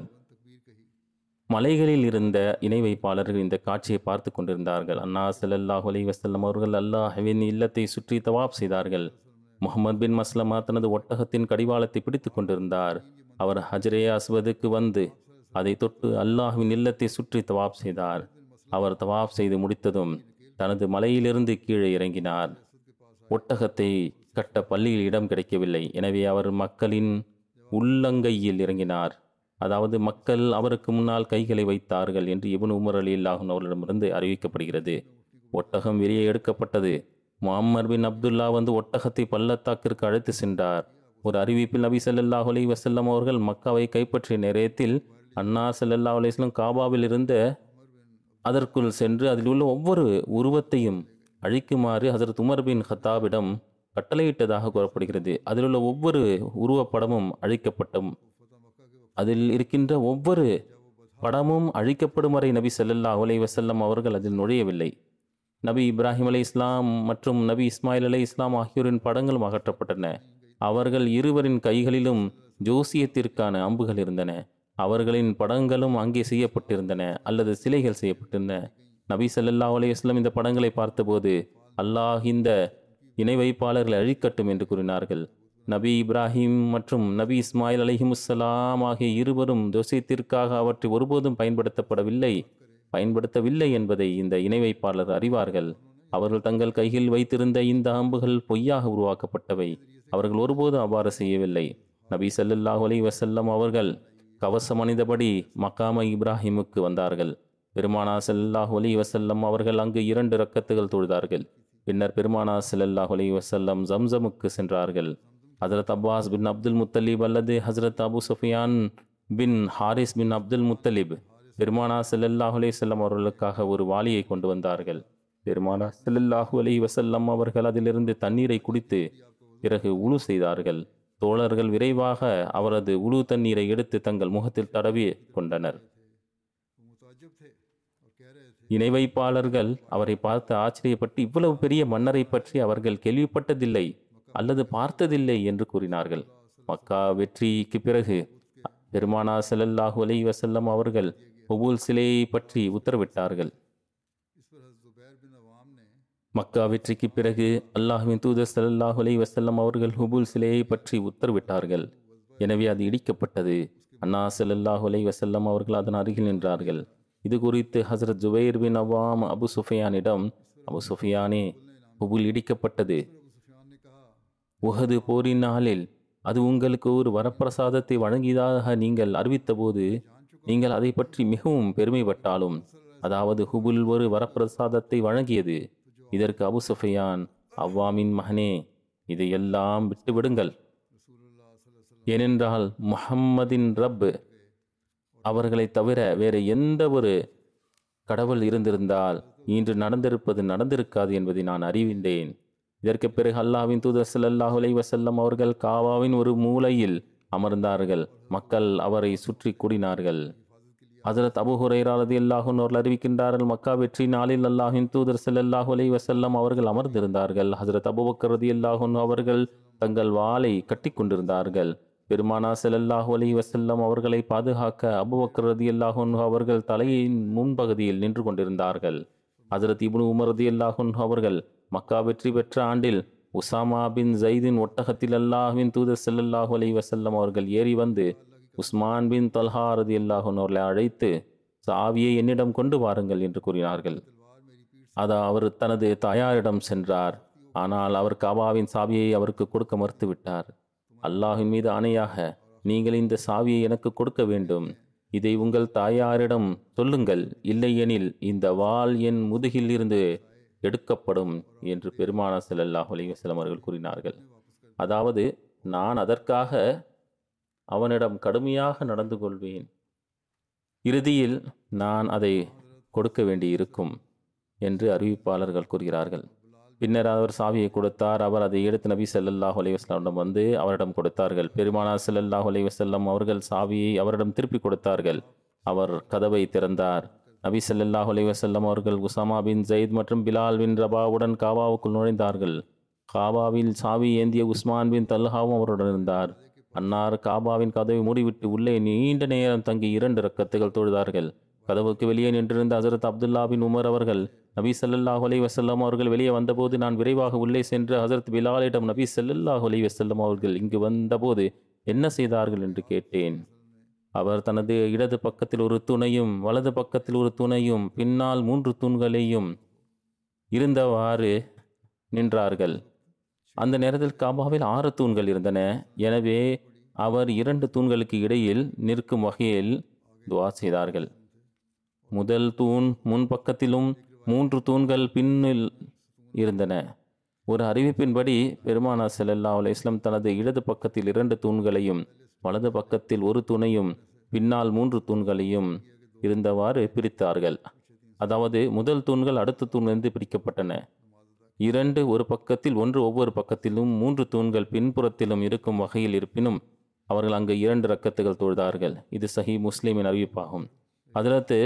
மலைகளில் இருந்த இணை வைப்பாளர்கள் இந்த காட்சியை பார்த்து கொண்டிருந்தார்கள் அண்ணா ஸல்லல்லாஹு அலைஹி வஸல்லம் அவர்கள் அல்லாஹ்வின் இல்லத்தை சுற்றி தவாப் செய்தார்கள் முகமது பின் மஸ்லமா தனது ஒட்டகத்தின் கடிவாளத்தை பிடித்து கொண்டிருந்தார் அவர் ஹஜரே அஸ்வதுக்கு வந்து அதை தொட்டு அல்லாஹ்வின் இல்லத்தை சுற்றி தவாப் செய்தார் அவர் தவாப் செய்து முடித்ததும் தனது மலையிலிருந்து கீழே இறங்கினார் ஒட்டகத்தை கட்ட பள்ளியில் இடம் கிடைக்கவில்லை எனவே அவர் மக்களின் உள்ளங்கையில் இறங்கினார் அதாவது மக்கள் அவருக்கு முன்னால் கைகளை வைத்தார்கள் என்று இப்னு உமர் அலி அல்லாஹன் அவர்களிடமிருந்து அறிவிக்கப்படுகிறது ஒட்டகம் வெளியே எடுக்கப்பட்டது முகம்மது பின் அப்துல்லா வந்து ஒட்டகத்தை பள்ளத்தாக்கிற்கு அழைத்து சென்றார் ஒரு அறிவிப்பில் நபி ஸல்லல்லாஹு அலைஹி வஸல்லம் அவர்கள் மக்காவை கைப்பற்றிய நேரத்தில் அன்னா ஸல்லல்லாஹு அலைஹி வஸல்லம் காபாவில் இருந்த அதற்குள் சென்று அதில் உள்ள ஒவ்வொரு உருவத்தையும் அழிக்குமாறு ஹசரத் உமர் பின் ஹத்தாபிடம் கட்டளையிட்டதாக கூறப்படுகிறது அதில் உள்ள ஒவ்வொரு உருவப்படமும் அழிக்கப்பட்டும் அதில் இருக்கின்ற ஒவ்வொரு படமும் அழிக்கப்படும் வரை நபி ஸல்லல்லாஹு அலைஹி வஸல்லம் அவர்கள் அதில் நுழையவில்லை நபி இப்ராஹிம் அலை இஸ்லாம் மற்றும் நபி இஸ்மாயில் அலை இஸ்லாம் ஆகியோரின் படங்களும் அகற்றப்பட்டன அவர்கள் இருவரின் கைகளிலும் ஜோசியத்திற்கான அம்புகள் இருந்தன அவர்களின் படங்களும் அங்கே செய்யப்பட்டிருந்தன அல்லது சிலைகள் செய்யப்பட்டிருந்தன நபி ஸல்லல்லாஹு அலைஹி வஸல்லம் இந்த படங்களை பார்த்தபோது அல்லாஹ் இந்த இணை வைப்பாளர்களை அழிக்கட்டும் என்று கூறினார்கள் நபி இப்ராஹிம் மற்றும் நபி இஸ்மாயில் அலைஹிமுஸ்ஸலாம் ஆகிய இருவரும் ஜோசியத்திற்காக அவற்றை ஒருபோதும் பயன்படுத்தப்படவில்லை பயன்படுத்தவில்லை என்பதை இந்த இணை வைப்பாளர் அறிவார்கள் அவர்கள் தங்கள் கையில் வைத்திருந்த இந்த அம்புகள் பொய்யாக உருவாக்கப்பட்டவை அவர்கள் ஒருபோதும் அவ்வாறு செய்யவில்லை நபி ஸல்லல்லாஹு அலைஹி வஸல்லம் அவர்கள் கவசம் அணிந்தபடி மக்காம இப்ராஹிமுக்கு வந்தார்கள் பெருமானா ஸல்லல்லாஹு அலைஹி வஸல்லம் அவர்கள் அங்கு இரண்டு ரக்கத்துகள் தொழுதார்கள் பின்னர் பெருமானா ஸல்லல்லாஹு அலைஹி வஸல்லம் ஜம்சமுக்கு சென்றார்கள் ஹஜரத் அப்பாஸ் பின் அப்துல் முத்தலிப் அல்லது ஹஜரத் அபு சுஃபியான் பின் ஹாரிஸ் பின் அப்துல் முத்தலிப் பெருமானா ஸல்லல்லாஹு அலைஹி வஸல்லம் அவர்களுக்காக ஒரு வாளியை கொண்டு வந்தார்கள் பெருமானா ஸல்லல்லாஹு அலைஹி வஸல்லம் அவர்கள் அதிலிருந்து தண்ணீரை குடித்து பிறகு உழு செய்தார்கள் தோழர்கள் விரைவாக அவரது உழு தண்ணீரை எடுத்து தங்கள் முகத்தில் தடவி கொண்டனர் वो मुताजब थे और कह रहे थे இணை வைப்பாளர்கள் அவரை பார்த்து ஆச்சரியப்பட்டு இவ்வளவு பெரிய மன்னரை பற்றி அவர்கள் கேள்விப்பட்டதில்லை அல்லது பார்த்ததில்லை என்று கூறினார்கள் மக்கா வெற்றிக்கு பிறகு பெருமானா ஸல்லல்லாஹு அலைஹி வஸல்லம் அவர்கள் ஒபுல் சிலையை பற்றி உத்தரவிட்டார்கள் इस पर हज़रत ज़ुबैर बिन अवाम ने மக்கா வெற்றிக்கு பிறகு அல்லாஹ்வின் தூதர் ஸல்லல்லாஹு அலைஹி வஸல்லம் அவர்கள் ஹுபுல் சிலையை பற்றி உத்தரவிட்டார்கள் எனவே அது இடிக்கப்பட்டது அன்னா ஸல்லல்லாஹு அலைஹி வஸல்லம் அவர்கள் அதன் அருகில் நின்றார்கள் இது குறித்து ஹஸ்ரத் ஜுபைர் பின் அவாம் அபு சுஃபியானிடம் அபு சுஃபியானே ஹுபுல் இடிக்கப்பட்டது अबू सुफियान ने कहा உஹது போரின் நாளில் அது உங்களுக்கு ஒரு வரப்பிரசாதத்தை வழங்கியதாக நீங்கள் அறிவித்தபோது நீங்கள் அதை பற்றி மிகவும் பெருமைப்பட்டாலும் அதாவது ஹுபுல் ஒரு வரப்பிரசாதத்தை வழங்கியது இதற்கு அபு சுஃபியான் அவ்வாமின் மகனே இதையெல்லாம் விட்டுவிடுங்கள் रसूलुल्लाह सल्लल्लाहु अलैहि वसल्लम ஏனென்றால் முஹம்மதின் ரப் அவர்களைத் தவிர வேறு எந்த ஒரு கடவுள் இருந்திருந்தால் இன்று நடந்திருப்பது நடந்திருக்காது என்பதை நான் அறிவிந்தேன் இதற்கு பிறகு அல்லாஹ்வின் தூதர் ஸல்லல்லாஹு அலைஹி வஸல்லம் அவர்கள் காவாவின் ஒரு மூலையில் அமர்ந்தார்கள் மக்கள் அவரை சுற்றி கூடினார்கள் ஹஜரத் அபு ஹுரைரா ரலியல்லாஹு அன்ஹு அவர்கள் அறிவிக்கின்றார்கள் மக்கா வெற்றி நாளில் அல்லாஹ்வின் தூதர் ஸல்லல்லாஹு அலைஹி வஸல்லம் அவர்கள் அமர்ந்திருந்தார்கள் ஹஜரத் அபூபக்கர் ரலியல்லாஹு அன்ஹு அவர்கள் தங்கள் வாளை கட்டிக் கொண்டிருந்தார்கள் பெருமானா ஸல்லல்லாஹு அலைஹி வஸல்லம் அவர்களை பாதுகாக்க அபூபக்கர் ரலியல்லாஹு அன்ஹு அவர்கள் தலையின் முன்பகுதியில் நின்று கொண்டிருந்தார்கள் ஹஜரத் இப்னு உமர் ரலியல்லாஹு அன்ஹு அவர்கள் மக்கா வெற்றி பெற்ற ஆண்டில் உசாமா பின் ஜைதின் ஒட்டகத்தில் அல்லாஹ்வின் தூதர் ஸல்லல்லாஹு அலைஹி வஸல்லம் அவர்கள் ஏறி வந்து உஸ்மான் பின் தல்ஹா ரலியல்லாஹு அன்ஹு அவர்களை அழைத்து சாவியை என்னிடம் கொண்டு வாருங்கள் என்று கூறினார்கள் तलवार मेरी पीठ அது அவர் தனது தாயாரிடம் சென்றார் ஆனால் அவர் காபாவின் சாவியை அவருக்கு கொடுக்க மறுத்துவிட்டார் அல்லாஹின் மீது ஆணையாக நீங்கள் இந்த சாவியை எனக்கு கொடுக்க வேண்டும் இதை உங்கள் தாயாரிடம் சொல்லுங்கள் இல்லையெனில் இந்த வாள் என் முதுகில் இருந்து எடுக்கப்படும் என்று பெருமானா ஸல்லல்லாஹு அலைஹி வஸல்லம் அவர்கள் கூறினார்கள் அதாவது நான் அதற்காக அவனிடம் கடுமையாக நடந்து கொள்வேன் இறுதியில் நான் அதை கொடுக்க வேண்டியிருக்கும் என்று அறிவிப்பாளர்கள் கூறுகிறார்கள் பின்னர் அவர் சாவியை கொடுத்தார் அவர் அதை எடுத்து நபி ஸல்லல்லாஹு அலைஹி வஸல்லம் வந்து அவரிடம் கொடுத்தார்கள் பெருமானார் ஸல்லல்லாஹு அலைஹி வஸல்லம் அவர்கள் சாவியை அவரிடம் திருப்பி கொடுத்தார்கள் அவர் கதவை திறந்தார் நபி ஸல்லல்லாஹு அலைஹி வஸல்லம் அவர்கள் உசாமா பின் ஜெயித் மற்றும் பிலால் பின் ரபாவுடன் காபாவுக்குள் நுழைந்தார்கள் காபாவில் சாவி ஏந்திய உஸ்மான் பின் தல்ஹாவும் அவருடன் இருந்தார் அன்னார் காபாவின் கதவை மூடிவிட்டு உள்ளே நீண்ட நேரம் தங்கி இரண்டு ரக்கத்துகள் தொழுதார்கள் கதவுக்கு வெளியே நின்றிருந்த ஹசரத் அப்துல்லா பின் உமர் அவர்கள் நபி ஸல்லல்லாஹு அலைஹி வஸல்லம் அவர்கள் வெளியே வந்தபோது நான் விரைவாக உள்ளே சென்று ஹசரத் பிலாலிடம் நபி ஸல்லல்லாஹு அலைஹி வஸல்லம் அவர்கள் இங்கு வந்தபோது என்ன செய்தார்கள் என்று கேட்டேன் அவர் தனது இடது பக்கத்தில் ஒரு துணையும் வலது பக்கத்தில் ஒரு துணையும் பின்னால் மூன்று தூண்களையும் இருந்தவாறு நின்றார்கள் அந்த நேரத்தில் காபாவில் ஆறு தூண்கள் இருந்தன எனவே அவர் இரண்டு தூண்களுக்கு இடையில் நிற்கும் வகையில் துவா செய்தார்கள் முதல் தூண் முன்பக்கத்திலும் மூன்று தூண்கள் பின்னில் இருந்தன ஒரு அறிவிப்பின்படி பெருமானா செல்லல்லா இஸ்லாம் தனது இடது பக்கத்தில் இரண்டு தூண்களையும் வலது பக்கத்தில் ஒரு தூணையும் பின்னால் மூன்று தூண்களையும் இருந்தவாறு பிரித்தார்கள் அதாவது முதல் தூண்கள் அடுத்த தூணிலிருந்து பிரிக்கப்பட்டன இரண்டு ஒரு பக்கத்தில் ஒன்று ஒவ்வொரு பக்கத்திலும் மூன்று தூண்கள் பின்புறத்திலும் இருக்கும் வகையில் இருப்பினும் அவர்கள் அங்கு இரண்டு ரக்கத்துகள் தொழுதார்கள் இது சஹி முஸ்லிமின் அறிவிப்பாகும் அதிலத்து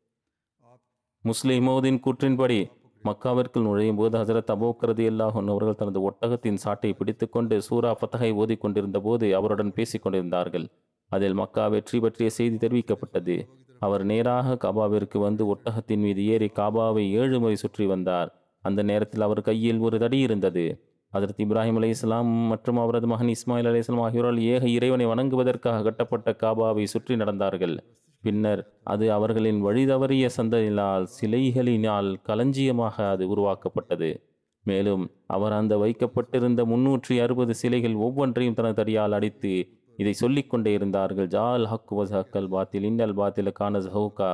முஸ்லிமோதின் கூற்றின்படி மக்காவிற்குள் நுழையும் போது ஹசரத் அபோக்கரது அல்லாஹன் அவர்கள் தனது ஒட்டகத்தின் சாட்டை பிடித்துக்கொண்டு சூரா ஃபத்தகை ஓதிக் கொண்டிருந்த போது அவருடன் பேசிக் கொண்டிருந்தார்கள் அதில் மக்கா வெற்றி பற்றிய செய்தி தெரிவிக்கப்பட்டது அவர் நேராக காபாவிற்கு வந்து ஒட்டகத்தின் மீது ஏறி காபாவை ஏழு முறை சுற்றி வந்தார் அந்த நேரத்தில் அவர் கையில் ஒரு தடி இருந்தது அதற்கு இப்ராஹிம் அலை இஸ்லாம் மற்றும் அவரது மகன் இஸ்மாயில் அலி இஸ்லாம் ஆகியோரால் ஏக இறைவனை வணங்குவதற்காக கட்டப்பட்ட காபாவை சுற்றி நடந்தார்கள் பின்னர் அது அவர்களின் வழிதவறிய சந்ததியினால் சிலைகளினால் களஞ்சியமாக அது உருவாக்கப்பட்டது மேலும் அவர் அந்த வைக்கப்பட்டிருந்த முன்னூற்றி அறுபது சிலைகள் ஒவ்வொன்றையும் தனது தடியால் அடித்து இதை சொல்லிக் கொண்டே இருந்தார்கள் ஜால் ஹக் வஸ் ஹக்கல் பாத்தில் இன்னல் பாத்தில் கான ஜஹூகா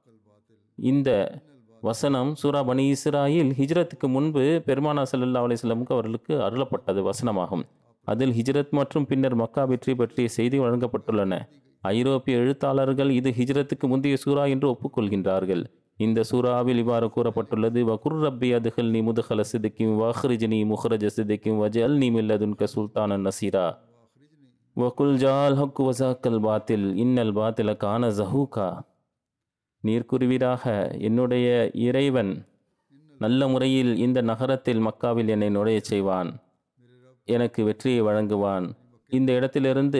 இந்த வசனம் சூரா பனி இஸ்ராயில் ஹிஜ்ரத்துக்கு முன்பு பெருமானா சல்லா அலிஸ்லமுக்கு அவர்களுக்கு அருளப்பட்டது வசனமாகும் அதில் ஹிஜ்ரத் மற்றும் பின்னர் மக்கா வெற்றி பற்றிய செய்தி வழங்கப்பட்டுள்ளன ஐரோப்பிய எழுத்தாளர்கள் இது ஹிஜ்ரத்துக்கு முந்தைய சூரா என்று ஒப்புக்கொள்கின்றார்கள் இந்த சூறாவில் இவ்வாறு கூறப்பட்டுள்ளது வகுர் ரப்பி அதுகள் நீ முதுகல சிதிக்கும் வஹ்ரிஜினி முஹரஜ சிதிக்கும் வஜல் நீ மில்லதுன்க சுல்தான நசீரா வகுல் ஜால் ஹக்கு வசாக்கல் பாத்தில் இன்னல் பாத்தில கான ஜஹூகா நீர் கூறுவீராக என்னுடைய இறைவன் நல்ல முறையில் இந்த நகரத்தில் மக்காவில் என்னை நுழையச் செய்வான் எனக்கு வெற்றியை வழங்குவான் இந்த இடத்திலிருந்து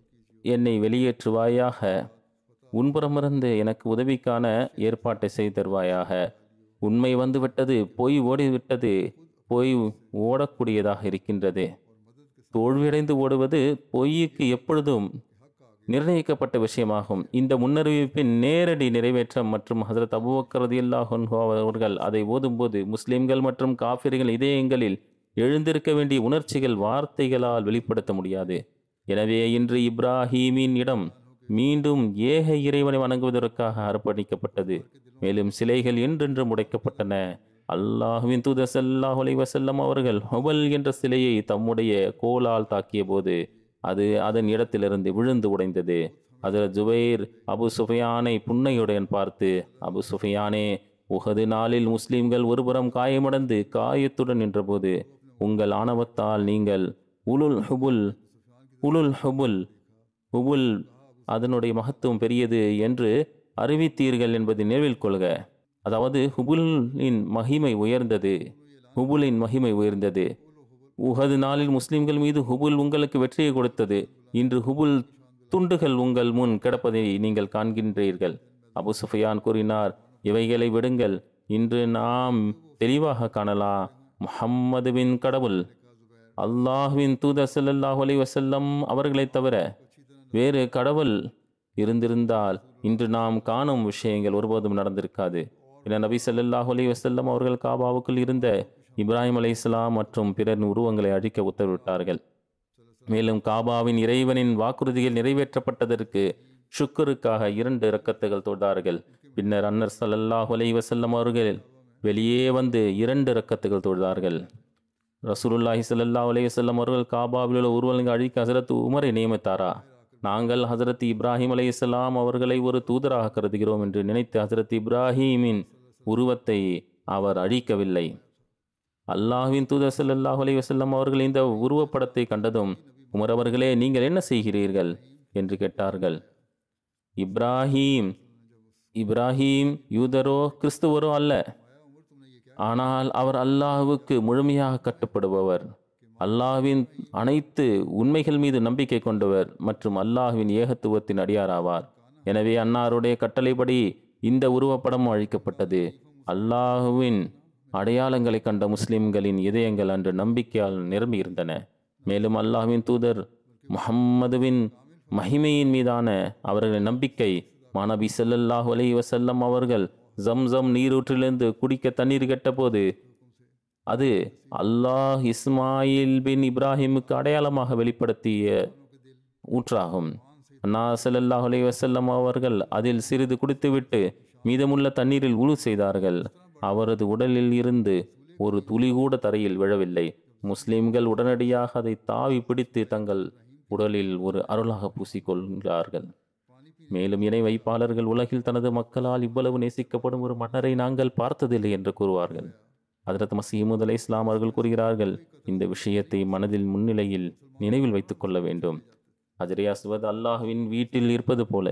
என்னை வெளியேற்றுவாயாக உன்புறமிருந்து எனக்கு உதவிக்கான ஏற்பாட்டை செய்து தருவாயாக உண்மை வந்துவிட்டது பொய் ஓடிவிட்டது பொய் ஓடக்கூடியதாக இருக்கின்றது தோல்வியடைந்து ஓடுவது பொய்யுக்கு எப்பொழுதும் நிர்ணயிக்கப்பட்ட விஷயமாகும் இந்த முன்னறிவிப்பின் நேரடி நிறைவேற்றம் மற்றும் ஹசரத் அபுபக்கரது அவர்கள் அதை ஓதும்போது முஸ்லிம்கள் மற்றும் காஃபிர்கள் இதயங்களில் எழுந்திருக்க வேண்டிய உணர்ச்சிகள் வார்த்தைகளால் வெளிப்படுத்த முடியாது எனவே இன்று இப்ராஹீமின் இடம் மீண்டும் ஏக இறைவனை வணங்குவதற்காக அர்ப்பணிக்கப்பட்டது மேலும் சிலைகள் என்றென்றும் உடைக்கப்பட்டன அல்லாஹுவின் தூதர் ஸல்லல்லாஹு அலைஹி வஸல்லம் அவர்கள் ஹுபல் என்ற சிலையை தம்முடைய கோலால் தாக்கிய போது அது அதன் இடத்திலிருந்து விழுந்து உடைந்தது அதில் ஜுபைர் அபு சுஃபியானை புன்னையுடன் பார்த்து அபு சுஃபியானே உகது நாளில் முஸ்லிம்கள் ஒருபுறம் காயமடைந்து காயத்துடன் நின்றபோது உங்கள் ஆணவத்தால் நீங்கள் உலுல் ஹுபுல் உலுல் ஹுபுல் ஹுபுல் அதனுடைய மகத்துவம் பெரியது என்று அறிவித்தீர்கள் என்பதை நினைவில் கொள்க அதாவது ஹுபுலின் மகிமை உயர்ந்தது ஹுபுலின் மகிமை உயர்ந்தது உகது நாளில் முஸ்லிம்கள் மீது ஹுபுல் உங்களுக்கு வெற்றியை கொடுத்தது இன்று ஹுபுல் துண்டுகள் உங்கள் முன் கிடப்பதை நீங்கள் காண்கின்றீர்கள் அபு சுஃபியான் கூறினார் இவைகளை விடுங்கள் இன்று நாம் தெளிவாக காணலாம் முஹம்மதுவின் கடவுள் அல்லாஹ்வின் தூதர் ஸல்லல்லாஹு அலைஹி வஸல்லம் அவர்களைத் தவிர வேறு கடவுள் இருந்திருந்தால் இன்று நாம் காணும் விஷயங்கள் ஒருபோதும் நடந்திருக்காது என நபி ஸல்லல்லாஹு அலைஹி வஸல்லம் அவர்கள் காபாவுக்குள் இருந்த இப்ராஹிம் அலைஹிஸ்ஸலாம் மற்றும் பிறர் உருவங்களை அழிக்க உத்தரவிட்டார்கள் மேலும் காபாவின் இறைவனின் வாக்குறுதிகள் நிறைவேற்றப்பட்டதற்கு ஷுக்கருக்காக இரண்டு இரக்கத்துகள் தொழுதார்கள் பின்னர் அன்னர் ஸல்லல்லாஹு அலைஹி வஸல்லம் அவர்கள் வெளியே வந்து இரண்டு இரக்கத்துகள் தொழுதார்கள் ரசூலுல்லாஹி ஸல்லல்லாஹு அலைஹி வஸல்லம் அவர்கள் காபாவில் உள்ள உருவங்களை அழிக்க ஹசரத் உமரை நியமித்தாரா நாங்கள் ஹசரத் இப்ராஹிம் அலைஹிஸ்ஸலாம் அவர்களை ஒரு தூதராக கருதுகிறோம் என்று நினைத்து ஹசரத் இப்ராஹீமின் உருவத்தை அவர் அழிக்கவில்லை அல்லாஹ்வின் தூதர் ஸல்லல்லாஹு அலைஹி வஸல்லம் அவர்கள் இந்த உருவப்படத்தை கண்டதும் உமர் அவர்களே நீங்கள் என்ன செய்கிறீர்கள் என்று கேட்டார்கள் இப்ராஹீம் இப்ராஹீம் யூதரோ கிறிஸ்துவரோ அல்ல ஆனால் அவர் அல்லாஹ்வுக்கு முழுமையாக கட்டுப்படுபவர் அல்லாஹ்வின் அனைத்து உண்மைகள் மீது நம்பிக்கை கொண்டவர் மற்றும் அல்லாஹ்வின் ஏகத்துவத்தின் அடியாராவார் எனவே அன்னாருடைய கட்டளைப்படி இந்த உருவப்படம் அழிக்கப்பட்டது அல்லாஹுவின் அடையாளங்களை கண்ட முஸ்லிம்களின் இதயங்கள் அன்று நம்பிக்கையால் நிரம்பியிருந்தன மேலும் அல்லாஹ்வின் தூதர் முஹம்மதுவின் மகிமையின் மீதான அவர்களின் நம்பிக்கை மாணவி ஸல்லல்லாஹு அலைஹி வஸல்லம் அவர்கள் ஜம்சம் நீரூற்றிலிருந்து குடிக்க தண்ணீர் கேட்டபோது அது அல்லாஹ் இஸ்மாயில் பின் இப்ராஹிமுக்கு அடையாளமாக வெளிப்படுத்திய ஊற்றாகும் அண்ணா ஸல்லல்லாஹு அலைஹி வஸல்லம் அவர்கள் அதில் சிறிது குடித்துவிட்டு மீதமுள்ள தண்ணீரில் உழு செய்தார்கள் அவரது உடலில் இருந்து ஒரு துளி கூட தரையில் விழவில்லை முஸ்லிம்கள் உடனடியாக அதை தாவி பிடித்து தங்கள் உடலில் ஒரு அருளாக பூசிக்கொள்கிறார்கள் மேலும் இணை வைப்பாளர்கள் உலகில் தனது மக்களால் இவ்வளவு நேசிக்கப்படும் ஒரு மன்னரை நாங்கள் பார்த்ததில்லை என்று கூறுவார்கள் ஹதரத் மசீமுத் அலை இஸ்லாம் அவர்கள் கூறுகிறார்கள் இந்த விஷயத்தை மனதில் முன்னிலையில் நினைவில் வைத்துக் கொள்ள வேண்டும் ஹஜரே அஸ்வத் அல்லாஹ்வின் வீட்டில் இருப்பது போல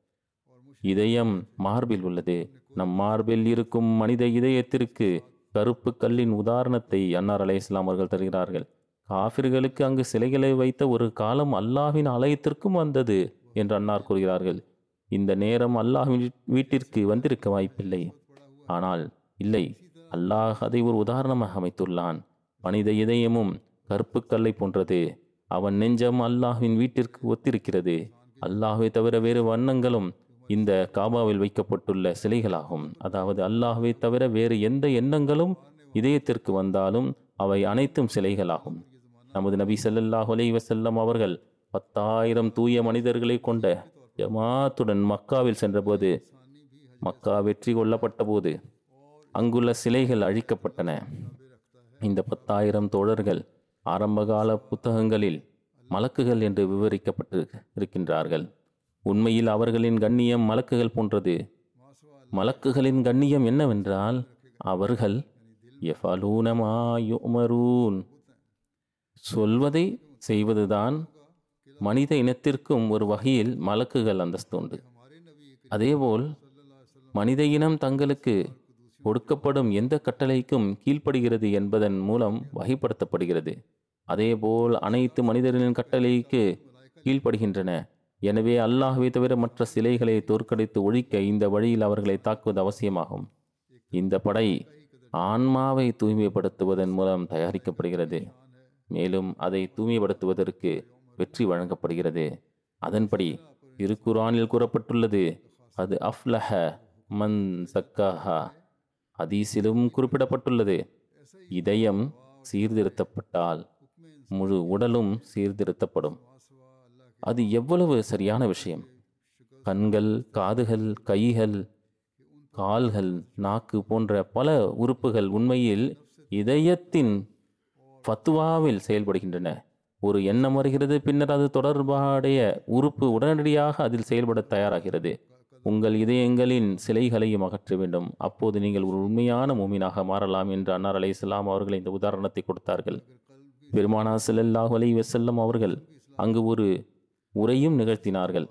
இதயம் மார்பில் உள்ளது நம் மார்பில் இருக்கும் மனித இதயத்திற்கு கருப்பு கல்லின் உதாரணத்தை அன்னார் அலை இஸ்லாம் அவர்கள் தருகிறார்கள் காபிர்களுக்கு அங்கு சிலைகளை வைத்த ஒரு காலம் அல்லாஹ்வின் ஆலயத்திற்கும் வந்தது என்று அன்னார் கூறுகிறார்கள் இந்த நேரம் அல்லாஹ்வின் வீட்டிற்கு வந்திருக்க வாய்ப்பில்லை ஆனால் இல்லை அல்லாஹ் அதை ஒரு உதாரணமாக அமைத்துள்ளான் மனித இதயமும் கருப்பு கல்லை போன்றது அவன் நெஞ்சம் அல்லாஹ்வின் வீட்டிற்கு ஒத்திருக்கிறது அல்லாஹ்வை தவிர வேறு வண்ணங்களும் இந்த காபாவில் வைக்கப்பட்டுள்ள சிலைகளாகும் அதாவது அல்லாஹ்வை தவிர வேறு எந்த எண்ணங்களும் இதயத்திற்கு வந்தாலும் அவை அனைத்தும் சிலைகளாகும் நமது நபி ஸல்லல்லாஹு அலைஹி வஸல்லம் அவர்கள் பத்தாயிரம் தூய மனிதர்களை கொண்ட ஜமாத்துடன் மக்காவில் சென்றபோது மக்கா வெற்றி கொள்ளப்பட்ட போது அங்குள்ள சிலைகள் அழிக்கப்பட்டன இந்த பத்தாயிரம் தோழர்கள் ஆரம்பகால புத்தகங்களில் மலக்குகள் என்று விவரிக்கப்பட்டு இருக்கின்றார்கள் உண்மையில் அவர்களின் கண்ணியம் மலக்குகள் போன்றது மலக்குகளின் கண்ணியம் என்னவென்றால் அவர்கள் எஃபலூன மா யுமரூன் சொல்வதை செய்வதுதான் மனித இனத்திற்கும் ஒரு வகையில் மலக்குகள் அந்தஸ்து உண்டு அதேபோல் மனித இனம் தங்களுக்கு கொடுக்கப்படும் எந்த கட்டளைக்கும் கீழ்ப்படுகிறது என்பதன் மூலம் வகைப்படுத்தப்படுகிறது அதேபோல் அனைத்து மனிதர்களின் கட்டளைக்கு கீழ்ப்படுகின்றன எனவே அல்லாஹ்வை தவிர மற்ற சிலைகளை தோற்கடித்து ஒழிக்க இந்த வழியில் அவர்களை தாக்குவது அவசியமாகும் இந்த படை ஆன்மாவை தூய்மைப்படுத்துவதன் மூலம் தயாரிக்கப்படுகிறது மேலும் அதை தூய்மைப்படுத்துவதற்கு வெற்றி வழங்கப்படுகிறது அதன்படி திருக்குரானில் கூறப்பட்டுள்ளது அது அஃப்லஹ மன் சக்காஹா ஹதீஸிலும் குறிப்பிடப்பட்டுள்ளது இதயம் சீர்திருத்தப்பட்டால் முழு உடலும் சீர்திருத்தப்படும் அது எவ்வளவு சரியான விஷயம் கண்கள் காதுகள் கைகள் கால்கள் நாக்கு போன்ற பல உறுப்புகள் உண்மையில் இதயத்தின் ஃபத்துவாவில் செயல்படுகின்றன ஒரு எண்ணம் வருகிறது பின்னர் அது தொடர்பாடைய உறுப்பு உடனடியாக அதில் செயல்பட தயாராகிறது உங்கள் இதயங்களின் சிலைகளையும் அகற்ற வேண்டும் அப்போது நீங்கள் ஒரு உண்மையான மூமினாக மாறலாம் என்று அன்னார் அலை இஸ்லாம் அவர்கள் இந்த உதாரணத்தை கொடுத்தார்கள் பெருமானா ஸல்லல்லாஹு அலைஹி வஸல்லம் அவர்கள் அங்கு ஒரு உரையும் நிகழ்த்தினார்கள்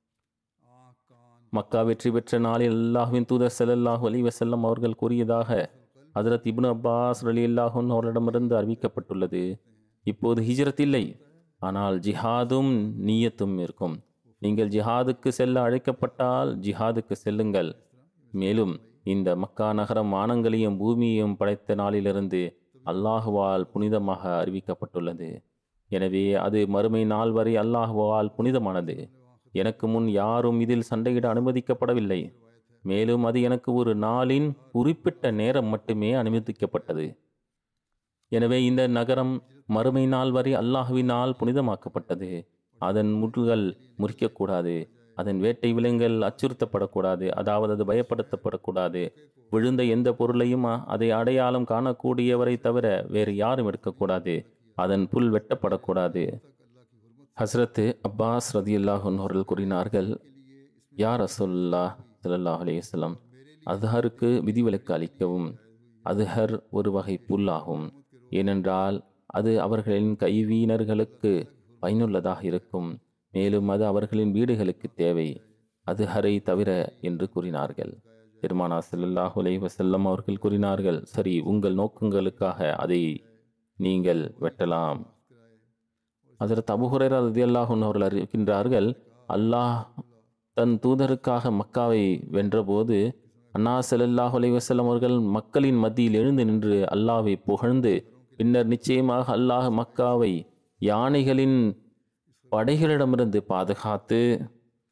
மக்கா வெற்றி பெற்ற நாளில் அல்லாஹ்வின் தூதர் ஸல்லல்லாஹு அலைஹி வஸல்லம் அவர்கள் கூறியதாக ஹஜரத் இப்னு அப்பாஸ் ரலியல்லாஹு அன்ஹு அவர்களிடமிருந்து அறிவிக்கப்பட்டுள்ளது இப்போது ஹிஜ்ரத் இல்லை ஆனால் ஜிஹாதும் நீயத்தும் இருக்கும் நீங்கள் ஜிஹாதுக்கு செல்ல அழைக்கப்பட்டால் ஜிஹாதுக்கு செல்லுங்கள் மேலும் இந்த மக்கா நகரம் வானங்களையும் பூமியையும் படைத்த நாளிலிருந்து அல்லாஹுவால் புனிதமாக அறிவிக்கப்பட்டுள்ளது எனவே அது மறுமை நாள் வரை அல்லாஹுவால் புனிதமானது எனக்கு முன் யாரும் இதில் சண்டையிட அனுமதிக்கப்படவில்லை மேலும் அது எனக்கு ஒரு நாளின் குறிப்பிட்ட நேரம் மட்டுமே அனுமதிக்கப்பட்டது எனவே இந்த நகரம் மறுமை நாள் வரை அல்லாஹுவினால் புனிதமாக்கப்பட்டது அதன் முற்றுகள் முறிக்கக்கூடாது அதன் வேட்டை விலங்குகள் அச்சுறுத்தப்படக்கூடாது அதாவது அது பயப்படுத்தப்படக்கூடாது விழுந்த எந்த பொருளையும் அ- அதை அடையாளம் காணக்கூடியவரை தவிர வேறு யாரும் எடுக்கக்கூடாது அதன் புல் வெட்டப்படக்கூடாது ஹஸ்ரத்து அப்பாஸ் ரதியுல்லாஹ் அவர்கள் கூறினார்கள் யார் ரசூலுல்லா ஸல்லல்லாஹு அலைஹி வஸல்லம் அத்ஹருக்கு விதிவிலக்கு அளிக்கவும் அத்ஹர் ஒரு வகை புல்லாகும் ஏனென்றால் அது அவர்களின் கைவீனர்களுக்கு பயனுள்ளதாக இருக்கும் மேலும் அது அவர்களின் வீடுகளுக்கு தேவை அது ஹரை தவிர என்று கூறினார்கள் பெருமானா ஸல்லல்லாஹு அலைஹி வஸல்லம் அவர்கள் கூறினார்கள் சரி உங்கள் நோக்கங்களுக்காக அதை நீங்கள் வெட்டலாம் ஹஜரத் அபு ஹுரைரா ரலியல்லாஹு அன்ஹு அவர்கள் அறிவிக்கின்றார்கள் அல்லாஹ் தன் தூதருக்காக மக்காவை வென்றபோது அண்ணா ஸல்லல்லாஹு அலைஹி வஸல்லம் அவர்கள் மக்களின் மத்தியில் எழுந்து நின்று அல்லாஹ்வை புகழ்ந்து பின்னர் நிச்சயமாக அல்லாஹ் மக்காவை யானைகளின் படைகளிடமிருந்து பாதுகாத்து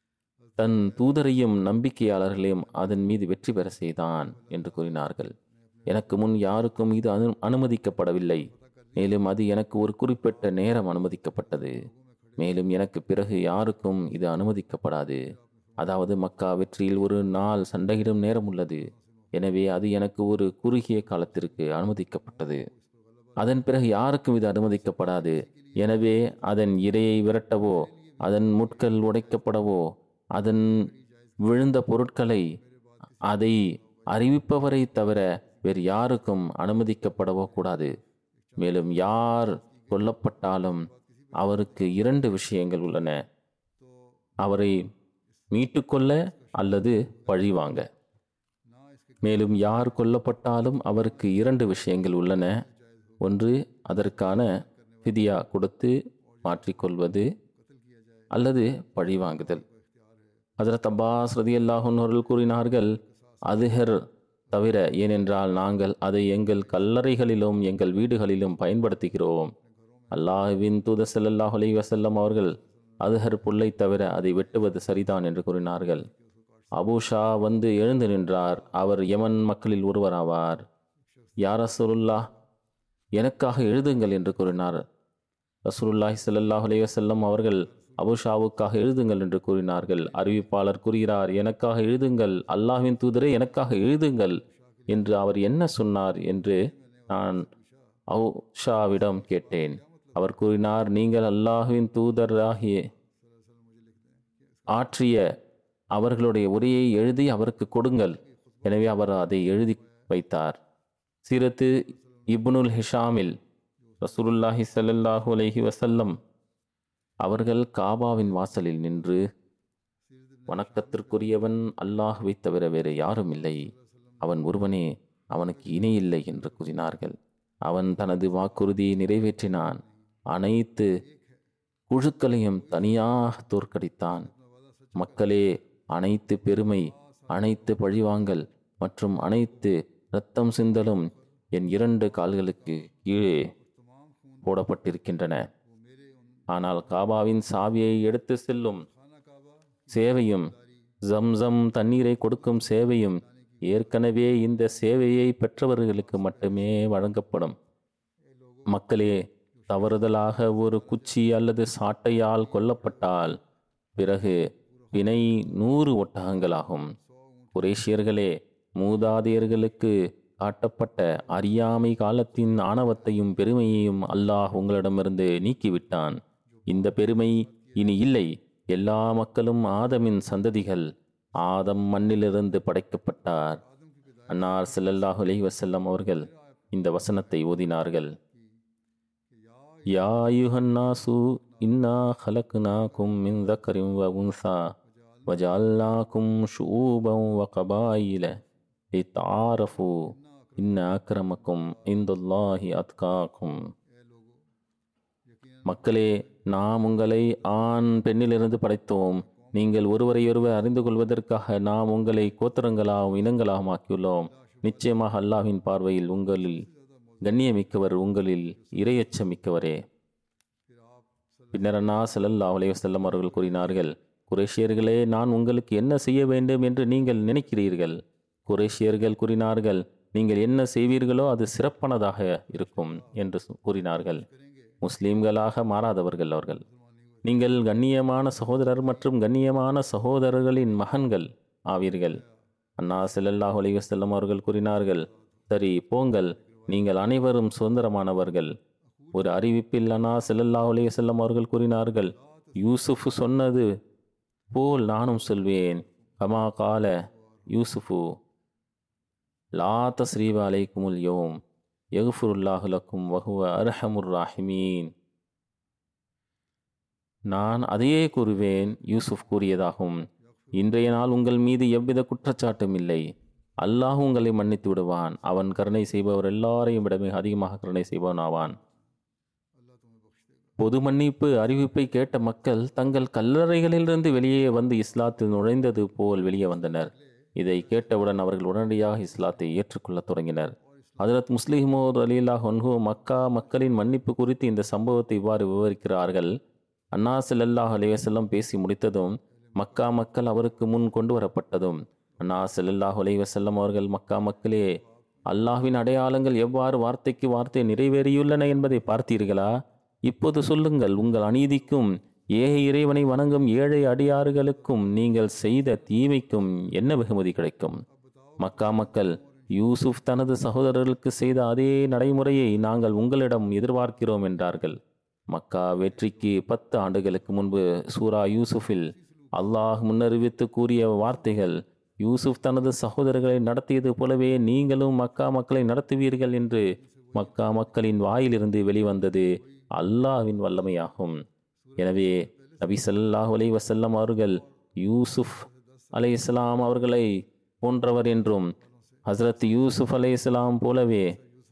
தன் தூதரையும் நம்பிக்கையாளர்களையும் அதன் மீது வெற்றி பெற செய்தான் என்று கூறினார்கள் எனக்கு முன் யாருக்கும் இது அனு அனுமதிக்கப்படவில்லை மேலும் அது எனக்கு ஒரு குறிப்பிட்ட நேரம் அனுமதிக்கப்பட்டது மேலும் எனக்கு பிறகு யாருக்கும் இது அனுமதிக்கப்படாது அதாவது மக்கா வெற்றியில் ஒரு நாள் சண்டையிடும் நேரம் உள்ளது எனவே அது எனக்கு ஒரு குறுகிய காலத்திற்கு அனுமதிக்கப்பட்டது அதன் பிறகு யாருக்கும் இது அனுமதிக்கப்படாது எனவே அதன் இரையை விரட்டவோ அதன் முட்கள் உடைக்கப்படவோ அதன் விழுந்த பொருட்களை அதை அறிவிப்பவரை தவிர வேறு யாருக்கும் அனுமதிக்கப்படவோ கூடாது மேலும் யார் கொல்லப்பட்டாலும் அவருக்கு இரண்டு விஷயங்கள் உள்ளன அவரை மீட்டுக்கொள்ள அல்லது பழிவாங்க மேலும் யார் கொல்லப்பட்டாலும் அவருக்கு இரண்டு விஷயங்கள் உள்ளன ஒன்று அதற்கான ஃபிதியா கொடுத்து மாற்றிக்கொள்வது அல்லது பழிவாங்குதல் ஹஜரத் அப்பாஸ் ரதியல்லாஹுன் அவர்கள் கூறினார்கள் அதுஹர் தவிர ஏனென்றால் நாங்கள் அதை எங்கள் கல்லறைகளிலும் எங்கள் வீடுகளிலும் பயன்படுத்துகிறோம் அல்லாஹுவின் தூத ஸல்லல்லாஹு அலைஹி வஸல்லம் அவர்கள் அதுஹர் புல்லை தவிர அதை வெட்டுவது சரிதான் என்று கூறினார்கள் அபூ ஷா வந்து எழுந்து நின்றார் அவர் யமன் மக்களில் ஒருவராவார் யார் ரசூலுல்லாஹ் எனக்காக எழுதுங்கள் என்று கூறினார் ரசூலுல்லாஹி ஸல்லல்லாஹு அலைஹி வஸல்லம் அவர்கள் அபூ ஷாவுக்காக எழுதுங்கள் என்று கூறினார்கள் அறிவிப்பாளர் கூறுகிறார் எனக்காக எழுதுங்கள் அல்லாஹ்வின் தூதரே எனக்காக எழுதுங்கள் என்று அவர் என்ன சொன்னார் என்று நான் அவு ஷாவிடம் கேட்டேன் அவர் கூறினார் நீங்கள் அல்லாஹ்வின் தூதராகிய ஆற்றிய அவர்களுடைய உரையை எழுதி அவருக்கு கொடுங்கள் எனவே அவர் அதை எழுதி வைத்தார் சீரத்து இப்னுல் ஹிஷாமில் ரசூலுல்லாஹி ஸல்லல்லாஹு அலைஹி வஸல்லம் அவர்கள் காபாவின் வாசலில் நின்று வணக்கத்திற்குரியவன் அல்லாஹுவை தவிர வேறு யாரும் இல்லை அவன் ஒருவனே அவனுக்கு இணையில்லை என்று கூறினார்கள் அவன் தனது வாக்குறுதியை நிறைவேற்றினான் அனைத்து குழுக்களையும் தனியாக தோற்கடித்தான் மக்களே அனைத்து பெருமை அனைத்து பழிவாங்கல் மற்றும் அனைத்து இரத்தம் சிந்தலும் என் இரண்டு கால்களுக்கு கீழே போடப்பட்டிருக்கின்றன ஆனால் காபாவின் சாவியை எடுத்து செல்லும் சேவையும் ஜம்சம் தண்ணீரை கொடுக்கும் சேவையும் ஏற்கனவே இந்த சேவையை பெற்றவர்களுக்கு மட்டுமே வழங்கப்படும் மக்களே தவறுதலாக ஒரு குச்சி அல்லது சாட்டையால் கொல்லப்பட்டால் பிறகு வினை நூறு ஒட்டகங்களாகும் குரேஷியர்களே மூதாதையர்களுக்கு காட்டப்பட்ட அறியாமை காலத்தின் ஆணவத்தையும் பெருமையையும் அல்லாஹ் உங்களிடமிருந்து நீக்கிவிட்டான் இந்த பெருமை இனி இல்லை எல்லா மக்களும் ஆதமின் சந்ததிகள் ஆதம் மண்ணிலிருந்து படைக்கப்பட்டார் அன்னார் ஸல்லல்லாஹு அலைஹி வஸல்லம் அவர்கள் இந்த வசனத்தை ஓதினார்கள் யா அய்யுஹன்னாசு இன்னா ஹலக்னாக்கும் மின் ذكرٍ وأنثى وجعلناكم شعوبا وقبائل لتعارفوا إن أكرمكم عند الله أتقاكم மக்களே நாம் உங்களை ஆண் பெண்ணிலிருந்து படைத்தோம் நீங்கள் ஒருவரையொருவர் அறிந்து கொள்வதற்காக நாம் உங்களை கோத்திரங்களாகவும் இனங்களாகவும் ஆக்கியுள்ளோம் நிச்சயமாக அல்லாஹ்வின் பார்வையில் உங்களில் கண்ணியமிக்கவர் உங்களில் இரையச்சமிக்கவரே பின்னர் அண்ணா ஸல்லல்லாஹு அலைஹி வஸல்லம் அவர்கள் கூறினார்கள் குரேஷியர்களே நான் உங்களுக்கு என்ன செய்ய வேண்டும் என்று நீங்கள் நினைக்கிறீர்கள் குரேஷியர்கள் கூறினார்கள் நீங்கள் என்ன செய்வீர்களோ அது சிறப்பானதாக இருக்கும் என்று சு- கூறினார்கள் முஸ்லீம்களாக மாறாதவர்கள் அவர்கள் நீங்கள் கண்ணியமான சகோதரர் மற்றும் கண்ணியமான சகோதரர்களின் மகன்கள் ஆவீர்கள் அண்ணா ஸல்லல்லாஹு அலைஹி வஸல்லம் அவர்கள் கூறினார்கள் சரி போங்கள் நீங்கள் அனைவரும் சுதந்திரமானவர்கள் ஒரு அறிவிப்பில் அண்ணா ஸல்லல்லாஹு அலைஹி வஸல்லம் அவர்கள் கூறினார்கள் யூசுஃப் சொன்னது போல் நானும் சொல்வேன் கமா கால யூசுஃபு லா தஸ்ரீப அலைக்குமுல் யோம் யகுஃபுருல்லாஹு லக்கும் வஹுவ அர்ஹமுர் ராஹிமீன் நான் அதையே கூறுவேன் யூசுப் கூறியதாகும் இன்றைய நாள் உங்கள் மீது எவ்வித குற்றச்சாட்டும் இல்லை அல்லாஹ் உங்களை மன்னித்து விடுவான் அவன் கருணை செய்பவர் எல்லாரையும் விட மிக அதிகமாக கருணை செய்பவன் ஆவான் பொது மன்னிப்பு அறிவிப்பை கேட்ட மக்கள் தங்கள் கல்லறைகளிலிருந்து வெளியே வந்து இஸ்லாத்தில் நுழைந்தது போல் வெளியே வந்தனர் இதை கேட்டவுடன் அவர்கள் உடனடியாக இஸ்லாத்தை ஏற்றுக்கொள்ளத் தொடங்கினர் ஹஜரத் முஸ்லிமோர் அலிலாஹ் ஒன்ஹு மக்கா மக்களின் மன்னிப்பு குறித்து இந்த சம்பவத்தை இவ்வாறு விவரிக்கிறார்கள் அன்னா ஸல்லல்லாஹு அலைஹி வஸல்லம் பேசி முடித்ததும் மக்கா மக்கள் அவருக்கு முன் கொண்டு வரப்பட்டதும் அன்னா ஸல்லல்லாஹு அலைஹி வஸல்லம் அவர்கள் மக்கா மக்களே அல்லாஹ்வின் அடையாளங்கள் எவ்வாறு வார்த்தைக்கு வார்த்தை நிறைவேறியுள்ளன என்பதை பார்த்தீர்களா இப்போது சொல்லுங்கள் உங்கள் அநீதிக்கும் ஏக இறைவனை வணங்கும் ஏழை அடியாறுகளுக்கும் நீங்கள் செய்த தீமைக்கும் என்ன வெகுமதி கிடைக்கும் மக்கா மக்கள் யூசுப் தனது சகோதரர்களுக்கு செய்த அதே நடைமுறையை நாங்கள் உங்களிடம் எதிர்பார்க்கிறோம் என்றார்கள் மக்கா வெற்றிக்கு பத்து ஆண்டுகளுக்கு முன்பு சூரா யூசுஃபில் அல்லாஹ் முன்னறிவித்து கூறிய வார்த்தைகள் யூசுப் தனது சகோதரர்களை நடத்தியது போலவே நீங்களும் மக்கா மக்களை நடத்துவீர்கள் என்று மக்கா மக்களின் வாயிலிருந்து வெளிவந்தது அல்லாஹ்வின் வல்லமையாகும் எனவே நபி ஸல்லல்லாஹு அலைஹி வஸல்லம் அவர்கள் யூசுப் அலைஹிஸ்ஸலாம் அவர்களை போன்றவர் என்றும் ஹஸ்ரத் யூசுப் அலைஹிஸ்ஸலாம் போலவே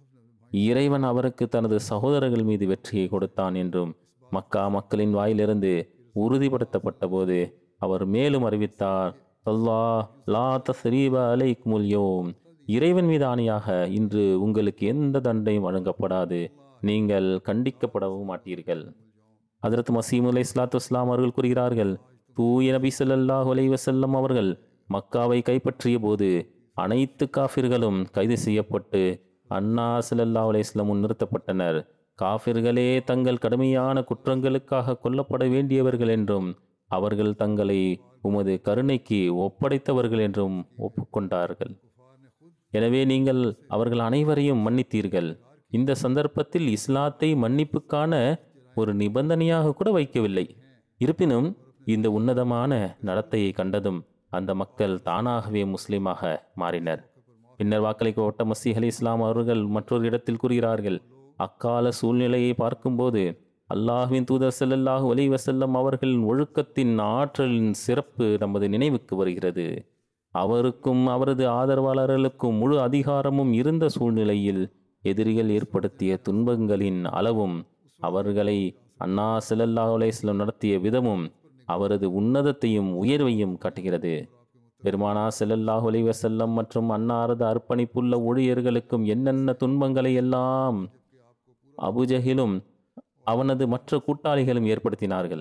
இறைவன் அவருக்கு தனது சகோதரர்கள் மீது வெற்றியை கொடுத்தான் என்றும் மக்கா மக்களின் வாயிலிருந்து உறுதிப்படுத்தப்பட்ட போது அவர் மேலும் அறிவித்தார் அல்லாஹ் லா தஸ்ரீப அலைக்குமுல் யோம் இறைவன் மீது ஆணையாக இன்று உங்களுக்கு எந்த தண்டையும் வழங்கப்படாது நீங்கள் கண்டிக்கப்படவும் மாட்டீர்கள் ஹதரத் மசீம் அலை இஸ்லாத்து இஸ்லாம் அவர்கள் கூறுகிறார்கள் தூய நபி ஸல்லல்லாஹு அலைஹி வஸல்லம் அவர்கள் மக்காவை கைப்பற்றிய போது அனைத்து காஃபிர்களும் கைது செய்யப்பட்டு அண்ணா ஸல்லல்லாஹு அலைஹி வஸல்லம் முன் நிறுத்தப்பட்டனர் காஃபிர்களே தங்கள் கடுமையான குற்றங்களுக்காக கொல்லப்பட வேண்டியவர்கள் என்றும் அவர்கள் தங்களை உமது கருணைக்கு ஒப்படைத்தவர்கள் என்றும் ஒப்புக்கொண்டார்கள் எனவே நீங்கள் அவர்கள் அனைவரையும் மன்னித்தீர்கள் இந்த சந்தர்ப்பத்தில் இஸ்லாத்தை மன்னிப்புக்கான ஒரு நிபந்தனையாக கூட வைக்கவில்லை இருப்பினும் இந்த உன்னதமான நடத்தையை கண்டதும் அந்த மக்கள் தானாகவே முஸ்லிமாக மாறினர் பின்னர் வாக்களிக்கப்பட்ட மசீஹ் அலி இஸ்லாம் அவர்கள் மற்றொரு இடத்தில் கூறுகிறார்கள் அக்கால சூழ்நிலையை பார்க்கும்போது அல்லாஹ்வின் தூதர் ஸல்லல்லாஹு அலைஹி வஸல்லம் அவர்களின் ஒழுக்கத்தின் ஆற்றலின் சிறப்பு நமது நினைவுக்கு வருகிறது அவருக்கும் அவரது ஆதரவாளர்களுக்கும் முழு அதிகாரமும் இருந்த சூழ்நிலையில் எதிரிகள் ஏற்படுத்திய துன்பங்களின் அளவும் அவர்களை அண்ணா ஸல்லல்லாஹு அலைஹி வஸல்லம் நடத்திய விதமும் அவரது உன்னதத்தையும் உயர்வையும் காட்டுகிறது பெருமானா ஸல்லல்லாஹு அலைஹி வஸல்லம் மற்றும் அன்னாரது அர்ப்பணிப்புள்ள ஊழியர்களுக்கும் என்னென்ன துன்பங்களை எல்லாம் அபுஜஹிலும் அவனது மற்ற கூட்டாளிகளும் ஏற்படுத்தினார்கள்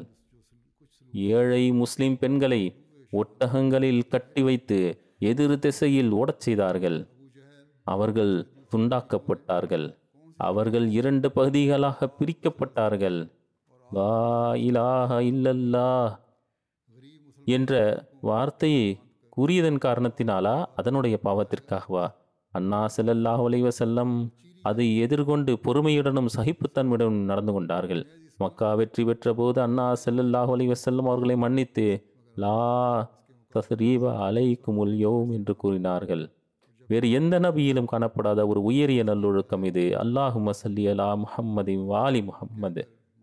ஏழை முஸ்லிம் பெண்களை ஒட்டகங்களில் கட்டி வைத்து எதிர் திசையில் ஓடச் செய்தார்கள் அவர்கள் துண்டாக்கப்பட்டார்கள் அவர்கள் இரண்டு பகுதிகளாக பிரிக்கப்பட்டார்கள் லா இலாஹ இல்லல்லாஹ் என்ற வார்த்தையை கூறியதன் காரணத்தினாலா அதனுடைய பாவத்திற்காகவா அண்ணா ஸல்லல்லாஹு அலைஹி வஸல்லம் அதை எதிர்கொண்டு பொறுமையுடனும் சகிப்புத்தன்மையுடனும் நடந்து கொண்டார்கள் மக்கா வெற்றி பெற்ற போது அண்ணா ஸல்லல்லாஹு அலைஹி வஸல்லம் அவர்களை மன்னித்து லா தஸ்ரீப அலைக்குமுல் யோம் என்று கூறினார்கள் வேறு எந்த நபியிலும் காணப்படாத ஒரு உயரிய நல்லொழுக்கம் இது அல்லாஹும்ம சல்லி அலா முஹம்மதி வாலி முஹம்மது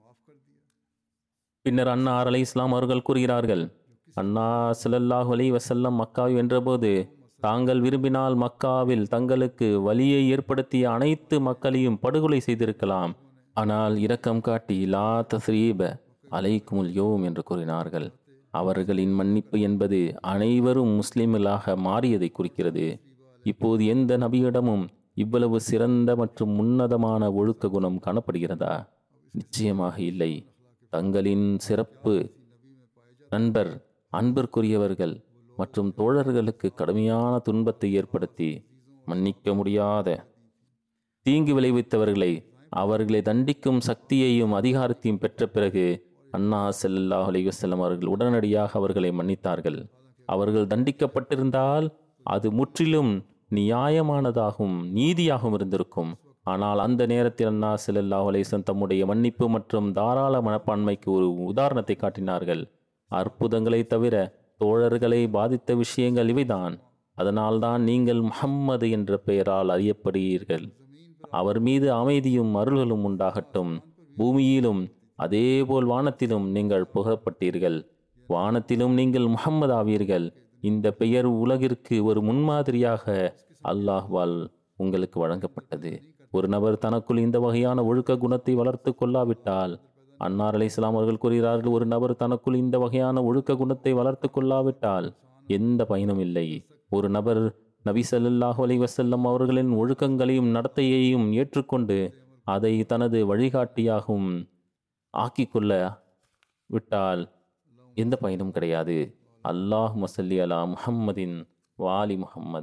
பின்னர் அண்ணா அலை இஸ்லாம் அவர்கள் கூறுகிறார்கள் அண்ணா ஸல்லல்லாஹு அலைஹி வஸல்லம் மக்காவை வென்றபோது தாங்கள் விரும்பினால் மக்காவில் தங்களுக்கு வலியை ஏற்படுத்திய அனைத்து மக்களையும் படுகொலை செய்திருக்கலாம் ஆனால் இரக்கம் காட்டி லா தஸ்ரீப அலைக்குமுல் யோம் என்று கூறினார்கள் அவர்களின் மன்னிப்பு என்பது அனைவரும் முஸ்லிம்களாக மாறியதை குறிக்கிறது இப்போது எந்த நபியிடமும் இவ்வளவு சிறந்த மற்றும் உன்னதமான ஒழுக்க குணம் காணப்படுகிறதா நிச்சயமாக இல்லை தங்களின் சிறப்பு நண்பர் அன்பிற்குரியவர்கள் மற்றும் தோழர்களுக்கு கடுமையான துன்பத்தை ஏற்படுத்தி மன்னிக்க முடியாத தீங்கு விளைவித்தவர்களை அவர்களை தண்டிக்கும் சக்தியையும் அதிகாரத்தையும் பெற்ற பிறகு அண்ணா ஸல்லல்லாஹு அலைஹி வஸல்லம் அவர்கள் உடனடியாக அவர்களை மன்னித்தார்கள் அவர்கள் தண்டிக்கப்பட்டிருந்தால் அது முற்றிலும் நியாயமானதாகவும் நீதியாகவும் இருந்திருக்கும் ஆனால் அந்த நேரத்தில் அண்ணா ஸல்லல்லாஹு அலைஹி வஸல்லம் தம்முடைய மன்னிப்பு மற்றும் தாராள மனப்பான்மைக்கு ஒரு உதாரணத்தை காட்டினார்கள் அற்புதங்களை தவிர தோழர்களை பாதித்த விஷயங்கள் இவைதான் அதனால்தான் நீங்கள் முஹம்மது என்ற பெயரால் அறியப்படுகிறீர்கள் அவர் மீது அமைதியும் அருள்களும் உண்டாகட்டும் பூமியிலும் அதேபோல் வானத்திலும் நீங்கள் புகழப்பட்டீர்கள் வானத்திலும் நீங்கள் முஹம்மது ஆவீர்கள் இந்த பெயர் உலகிற்கு ஒரு முன்மாதிரியாக அல்லாஹ்வால் உங்களுக்கு வழங்கப்பட்டது ஒரு நபர் தனக்குள் இந்த வகையான ஒழுக்க குணத்தை வளர்த்து கொள்ளாவிட்டால் அன்னார் அலை இஸ்லாம் அவர்கள் கூறுகிறார்கள் ஒரு நபர் தனக்குள் இந்த வகையான ஒழுக்க குணத்தை வளர்த்து கொள்ளாவிட்டால் எந்த பயனும் இல்லை ஒரு நபர் நபி ஸல்லல்லாஹு அலைஹி வஸல்லம் அவர்களின் ஒழுக்கங்களையும் நடத்தையையும் ஏற்றுக்கொண்டு அதை தனது வழிகாட்டியாகவும் ஆக்கிக்கொள்ள விட்டால் எந்த பயனும் கிடையாது அல்லாஹ் மசல்லி அலா முஹம்மதின் வாலி முஹம்மது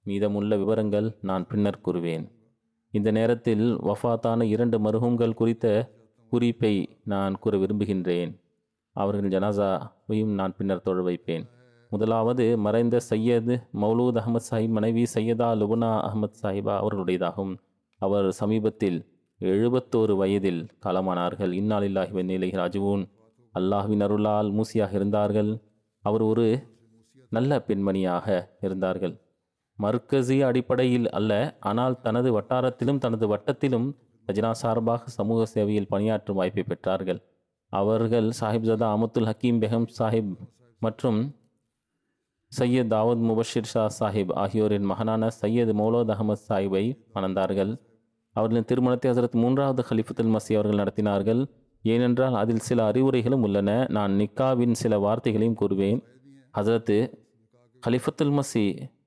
மீதமுள்ள விவரங்கள் நான் பின்னர் கூறுவேன் இந்த நேரத்தில் வஃபாத்தான இரண்டு மருகங்கள் குறித்த குறிப்பை நான் கூற விரும்புகின்றேன் அவர்கள் ஜனாசாவையும் நான் பின்னர் தொழ வைப்பேன் முதலாவது மறைந்த சையது மௌலூத் அகமது சாஹிப் மனைவி சையதா லுபனா அகமது சாஹிபா அவர்களுடையதாகும் அவர் சமீபத்தில் எழுபத்தோரு வயதில் காலமானார்கள் இந்நாளில்லாஹி வெந்நிலை ராஜுவூன் அல்லாஹ்வின் அருளால் மூசியாக இருந்தார்கள் அவர் ஒரு நல்ல பெண்மணியாக இருந்தார்கள் மர்க்கசி அடிப்படையில் அல்ல ஆனால் தனது வட்டாரத்திலும் தனது வட்டத்திலும் ரஜினா சார்பாக சமூக சேவையில் பணியாற்றும் வாய்ப்பை பெற்றார்கள் அவர்கள் சாஹிப்ஜதா அமுத்துல் ஹக்கீம் பெகம் சாஹிப் மற்றும் சையத் தாவூத் முபஷிர் ஷா சாஹிப் ஆகியோரின் மகனான சையத் மௌலோத் அகமது சாஹிபை மணந்தார்கள் அவர்களின் திருமணத்தை ஹசரத் மூன்றாவது ஹலிஃபத்துல் மசி அவர்கள் நடத்தினார்கள் ஏனென்றால் அதில் சில அறிவுரைகளும் உள்ளன நான் நிக்காவின் சில வார்த்தைகளையும் கூறுவேன் ஹசரத்து ஹலிஃபத்துல் மசி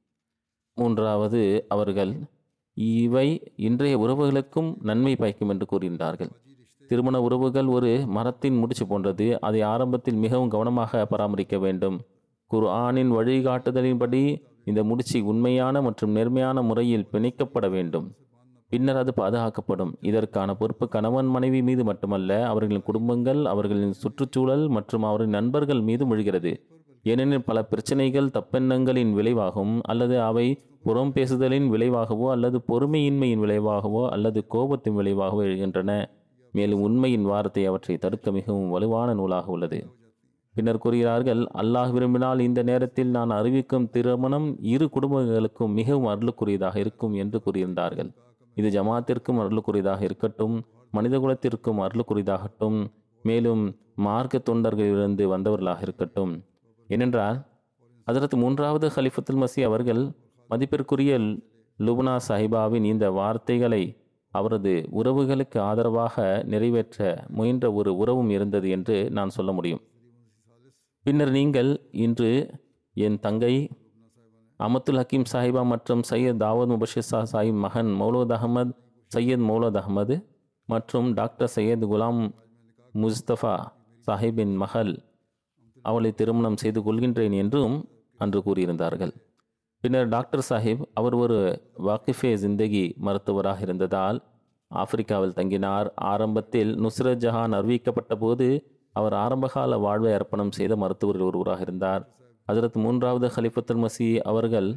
மூன்றாவது அவர்கள் இவை இன்றைய உறவுகளுக்கும் நன்மை பயக்கும் என்று கூறுகின்றார்கள் திருமண உறவுகள் ஒரு மரத்தின் முடிச்சு போன்றது அதை ஆரம்பத்தில் மிகவும் கவனமாக பராமரிக்க வேண்டும் குர்ஆனின் வழிகாட்டுதலின்படி இந்த முடிச்சு உண்மையான மற்றும் நேர்மையான முறையில் பிணைக்கப்பட வேண்டும் பின்னர் அது பாதுகாக்கப்படும் இதற்கான பொறுப்பு கணவன் மனைவி மீது மட்டுமல்ல அவர்களின் குடும்பங்கள் அவர்களின் சுற்றுச்சூழல் மற்றும் அவரின் நண்பர்கள் மீது விழுகிறது ஏனெனில் பல பிரச்சனைகள் தப்பெண்ணங்களின் விளைவாகும் அல்லது அவை புறம் பேசுதலின் விளைவாகவோ அல்லது பொறுமையின்மையின் விளைவாகவோ அல்லது கோபத்தின் விளைவாகவோ எழுகின்றன மேலும் உண்மையின் வார்த்தை அவற்றை தடுக்க மிகவும் வலுவான நூலாக உள்ளது பின்னர் கூறுகிறார்கள் அல்லாஹ் விரும்பினால் இந்த நேரத்தில் நான் அறிவிக்கும் திருமணம் இரு குடும்பங்களுக்கும் மிகவும் அருளுக்குரியதாக இருக்கும் என்று கூறியிருந்தார்கள் இது ஜமாத்திற்கும் அருளுக்குரியதாக இருக்கட்டும் மனிதகுலத்திற்கும் அருளுக்குரியதாகட்டும் மேலும் மார்க்க தொண்டர்களிலிருந்து வந்தவர்களாக இருக்கட்டும் ஏனென்றால் அதற்கு மூன்றாவது ஹலிஃபத்துல் மசி அவர்கள் மதிப்பிற்குரிய லுப்னா சாஹிபாவின் இந்த வார்த்தைகளை அவரது உறவுகளுக்கு ஆதரவாக நிறைவேற்ற முயன்ற ஒரு உறவும் இருந்தது என்று நான் சொல்ல முடியும் பின்னர் நீங்கள் இன்று என் தங்கை அமத்துல் ஹக்கீம் சாஹிபா மற்றும் சையத் தாவூத் முபஷிர் சா சாஹிப் மகன் மௌலூத் அகமது சையத் மௌலூத் அகமது மற்றும் டாக்டர் சையத் குலாம் முஸ்தபா சாஹிப்பின் மகள் அவளை திருமணம் செய்து கொள்கின்றேன் என்றும் அன்று கூறியிருந்தார்கள் பின்னர் டாக்டர் சாஹிப் அவர் ஒரு வாக்கிஃபே ஜிந்தகி மருத்துவராக இருந்ததால் ஆப்பிரிக்காவில் தங்கினார் ஆரம்பத்தில் நுஸ்ரத் ஜஹான் அறிவிக்கப்பட்ட போது அவர் ஆரம்பகால வாழ்வை அர்ப்பணம் செய்த மருத்துவரில் ஒருவராக இருந்தார் ஹஜரத் மூன்றாவது ஹலிஃபத்துல் மசி அவர்கள்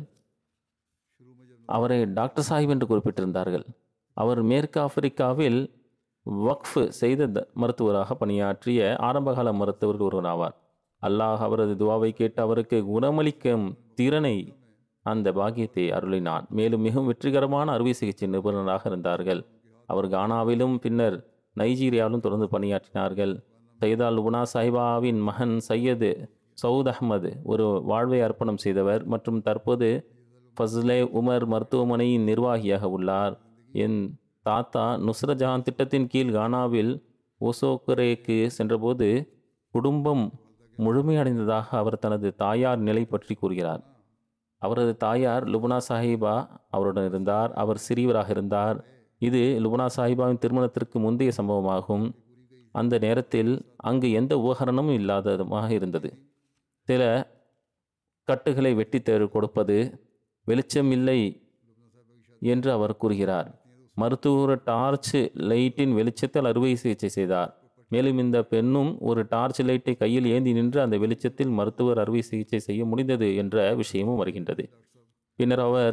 அவரை டாக்டர் சாஹிப் என்று குறிப்பிட்டிருந்தார்கள் அவர் மேற்கு ஆப்பிரிக்காவில் வக்ஃப் செய்த த- மருத்துவராக பணியாற்றிய ஆரம்பகால மருத்துவர்கள் ஒருவர் ஆவார் அல்லாஹ் அவரது துவாவை கேட்டு அவருக்கு குணமளிக்கும் திறனை அந்த பாக்கியத்தை அருளினான் மேலும் மிகவும் வெற்றிகரமான அறுவை சிகிச்சை நிபுணராக இருந்தார்கள் அவர் கானாவிலும் பின்னர் நைஜீரியாவிலும் தொடர்ந்து பணியாற்றினார்கள் சையதா லுபனா சாஹிபாவின் மகன் சையது சவுத் அஹ்மது ஒரு வாழ்வை அர்ப்பணம் செய்தவர் மற்றும் தற்போது ஃபஸ்லே உமர் மருத்துவமனையின் நிர்வாகியாக உள்ளார் என் தாத்தா நுஸ்ரஜஹான் திட்டத்தின் கீழ் கானாவில் ஓசோக்கரேக்கு சென்றபோது குடும்பம் முழுமையடைந்ததாக அவர் தனது தாயார் நிலை பற்றி கூறுகிறார் அவரது தாயார் லுபனா சாஹிபா அவருடன் இருந்தார் அவர் சிறியவராக இருந்தார் இது லுபனா சாஹிபாவின் திருமணத்திற்கு முந்தைய சம்பவமாகும் அந்த நேரத்தில் அங்கு எந்த உபகரணமும் இல்லாததுமாக இருந்தது சில கட்டுகளை வெட்டி தேர் கொடுப்பது வெளிச்சம் இல்லை என்று அவர் கூறுகிறார் மருத்துவர் டார்ச் லைட்டின் வெளிச்சத்தில் அறுவை சிகிச்சை செய்தார் மேலும் இந்த பெண்ணும் ஒரு டார்ச் லைட்டை கையில் ஏந்தி நின்று அந்த வெளிச்சத்தில் மருத்துவர் அறுவை சிகிச்சை செய்ய முடிந்தது என்ற விஷயமும் வருகின்றது பின்னர் அவர்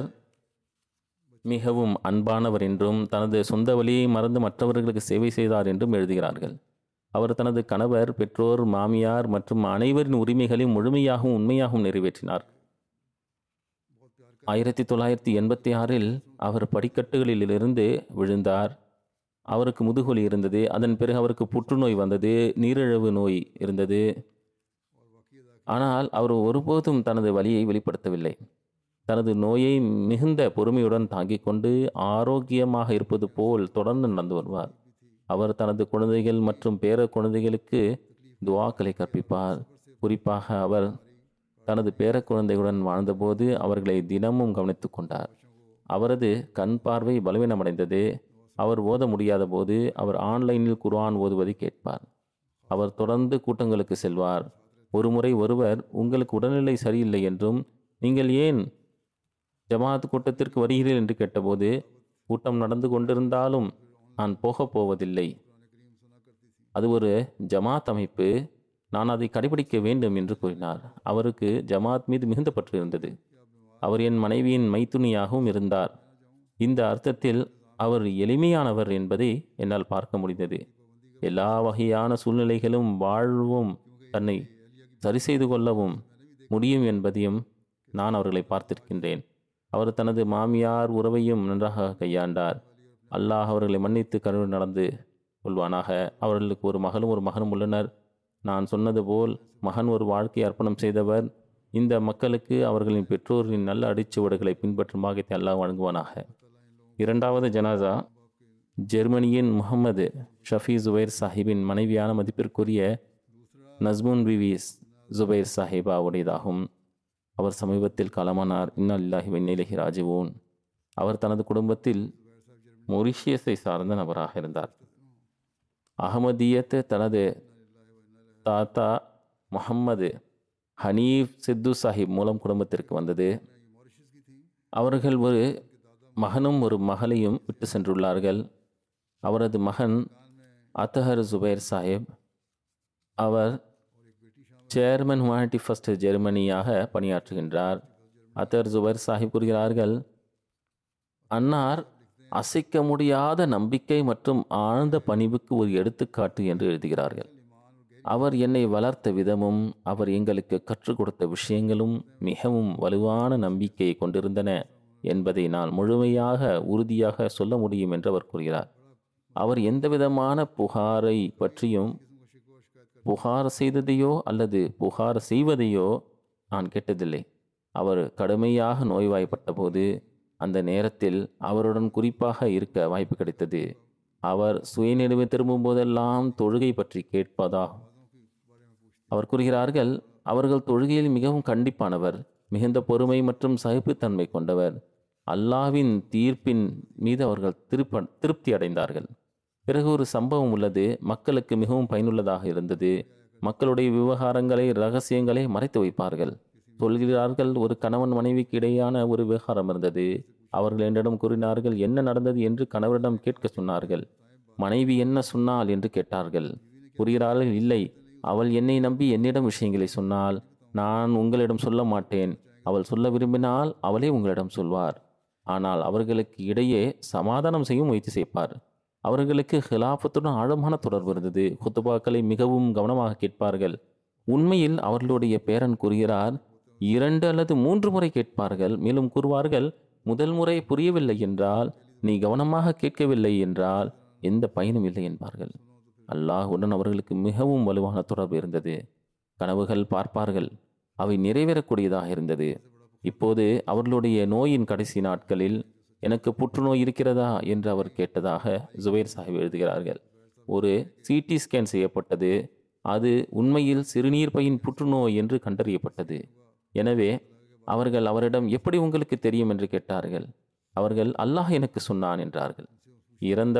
மிகவும் அன்பானவர் என்றும் தனது சொந்த வழியை மறந்து மற்றவர்களுக்கு சேவை செய்தார் என்றும் எழுதுகிறார்கள் அவர் தனது கணவர் பெற்றோர் மாமியார் மற்றும் அனைவரின் உரிமைகளையும் முழுமையாகவும் உண்மையாகவும் நிறைவேற்றினார் ஆயிரத்தி தொள்ளாயிரத்தி எண்பத்தி ஆறில் அவர் படிக்கட்டுகளிலிருந்து விழுந்தார் அவருக்கு முதுகுவலி இருந்தது அதன் பிறகு அவருக்கு புற்றுநோய் வந்தது நீரிழிவு நோய் இருந்தது ஆனால் அவர் ஒருபோதும் தனது வலியை வெளிப்படுத்தவில்லை தனது நோயை மிகுந்த பொறுமையுடன் தாங்கிக் கொண்டு ஆரோக்கியமாக இருப்பது போல் தொடர்ந்து நடந்து வருவார் அவர் தனது குழந்தைகள் மற்றும் பேர குழந்தைகளுக்கு துவாக்களை கற்பிப்பார் குறிப்பாக அவர் தனது பேர குழந்தைகளுடன் வாழ்ந்தபோது அவர்களை தினமும் கவனித்துக் கொண்டார் அவரது கண் பார்வை பலவீனமடைந்தது அவர் ஓத முடியாத போது அவர் ஆன்லைனில் குர்ஆன் ஓதுவதை கேட்பார் அவர் தொடர்ந்து கூட்டங்களுக்கு செல்வார் ஒருமுறை ஒருவர் உங்களுக்கு உடல்நிலை சரியில்லை என்றும் நீங்கள் ஏன் ஜமாத் கூட்டத்திற்கு வருகிறீர்கள் என்று கேட்டபோது கூட்டம் நடந்து கொண்டிருந்தாலும் நான் போகப் போவதில்லை அது ஒரு ஜமாத் அமைப்பு நான் அதை கடைபிடிக்க வேண்டும் என்று கூறினார் அவருக்கு ஜமாத் மீது மிகுந்த பற்று இருந்தது அவர் என் மனைவியின் மைத்துணியாகவும் இருந்தார் இந்த அர்த்தத்தில் அவர் எளிமையானவர் என்பதை என்னால் பார்க்க முடிந்தது எல்லா வகையான சூழ்நிலைகளும் வாழ்வும் தன்னை சரி செய்து கொள்ளவும் முடியும் என்பதையும் நான் அவர்களை பார்த்திருக்கின்றேன் அவர் தனது மாமியார் உறவையும் நன்றாக கையாண்டார் அல்லாஹ் அவர்களை மன்னித்து கருணை நடந்து கொள்வானாக அவர்களுக்கு ஒரு மகளும் ஒரு மகனும் உள்ளனர் நான் சொன்னது போல் மகன் ஒரு வாழ்க்கை அர்ப்பணம் செய்தவர் இந்த மக்களுக்கு அவர்களின் பெற்றோரின் நல்ல அடிச்சுவடுகளை பின்பற்றும் பாகத்தை அல்லாஹ் வழங்குவானாக இரண்டாவது ஜனாசா ஜெர்மனியின் முகமது ஷஃபி ஜுபைர் சாஹிப்பின் மனைவியான மதிப்பிற்குரிய நஸ்முன் பிவிஸ் ஜுபைர் சாஹிபா உடையதாகும் அவர் சமீபத்தில் காலமானார் இன்னல்லாஹி வெண்ணிலகி ராஜுவோன் அவர் தனது குடும்பத்தில் மொரிஷியஸை சார்ந்த நபராக இருந்தார் அகமதியத் தனது தாத்தா முஹம்மது ஹனீஃப் சித்து சாஹிப் மூலம் குடும்பத்திற்கு வந்தது அவர்கள் ஒரு மகனும் ஒரு மகளையும் விட்டு சென்றுள்ளார்கள் அவரது மகன் அத்தஹர் ஜுபைர் சாஹிப் அவர் சேர்மன் ஹுமானிட்டி ஃபர்ஸ்ட் ஜெர்மனியாக பணியாற்றுகின்றார் அத்தர் ஜுபைர் சாஹிப் கூறுகிறார்கள் அன்னார் அசைக்க முடியாத நம்பிக்கை மற்றும் ஆழ்ந்த பணிவுக்கு ஒரு எடுத்துக்காட்டு என்று எழுதுகிறார்கள் அவர் என்னை வளர்த்த விதமும் அவர் எங்களுக்கு கற்றுக் கொடுத்த விஷயங்களும் மிகவும் வலுவான நம்பிக்கையை கொண்டிருந்தன என்பதை நான் முழுமையாக உறுதியாக சொல்ல முடியும் என்று அவர் கூறுகிறார் அவர் எந்தவிதமான புகாரை பற்றியும் புகார் செய்ததையோ அல்லது புகார் செய்வதையோ நான் கேட்டதில்லை அவர் கடுமையாக நோய்வாய்ப்பட்ட போது அந்த நேரத்தில் அவருடன் குறிப்பாக இருக்க வாய்ப்பு கிடைத்தது அவர் சுயநினைவு திரும்பும் போதெல்லாம் தொழுகை பற்றி கேட்பதாகும் அவர் கூறுகிறார்கள் அவர்கள் தொழுகையில் மிகவும் கண்டிப்பானவர் மிகுந்த பொறுமை மற்றும் சகிப்புத்தன்மை கொண்டவர் அல்லாவின் தீர்ப்பின் மீது அவர்கள் திருப்ப திருப்தி அடைந்தார்கள் பிறகு ஒரு சம்பவம் உள்ளது மக்களுக்கு மிகவும் பயனுள்ளதாக இருந்தது மக்களுடைய விவகாரங்களை ரகசியங்களை மறைத்து வைப்பார்கள் சொல்கிறார்கள் ஒரு கணவன் மனைவிக்கு இடையான ஒரு விவகாரம் இருந்தது அவர்கள் என்னிடம் கூறினார்கள் என்ன நடந்தது என்று கணவரிடம் கேட்க சொன்னார்கள் மனைவி என்ன சொன்னாள் என்று கேட்டார்கள் கூறுகிறார்கள் இல்லை அவள் என்னை நம்பி என்னிடம் விஷயங்களை சொன்னால் நான் உங்களிடம் சொல்ல மாட்டேன் அவள் சொல்ல விரும்பினால் அவளே உங்களிடம் சொல்வார் ஆனால் அவர்களுக்கு இடையே சமாதானம் செய்யும் முயற்சி செய்ப்பார் அவர்களுக்கு ஹிலாஃபத்துடன் ஆழமான தொடர்பு இருந்தது குத்துபாக்களை மிகவும் கவனமாக கேட்பார்கள் உண்மையில் அவர்களுடைய பேரன் கூறுகிறார் இரண்டு அல்லது மூன்று முறை கேட்பார்கள் மேலும் கூறுவார்கள் முதல் முறை புரியவில்லை என்றால் நீ கவனமாக கேட்கவில்லை என்றால் எந்த பயனும் இல்லை என்பார்கள் அல்லாஹுடன் அவர்களுக்கு மிகவும் வலுவான தொடர்பு இருந்தது கனவுகள் பார்ப்பார்கள் அவை நிறைவேறக்கூடியதாக இருந்தது இப்போது அவர்களுடைய நோயின் கடைசி நாட்களில் எனக்கு புற்றுநோய் இருக்கிறதா என்று அவர் கேட்டதாக ஜுபைர் சாஹிப் எழுதுகிறார்கள் ஒரு சிடி ஸ்கேன் செய்யப்பட்டது அது உண்மையில் சிறுநீர் பையின் புற்றுநோய் என்று கண்டறியப்பட்டது எனவே அவர்கள் அவரிடம் எப்படி உங்களுக்கு தெரியும் என்று கேட்டார்கள் அவர்கள் அல்லாஹ் எனக்கு சொன்னான் என்றார்கள் இறந்த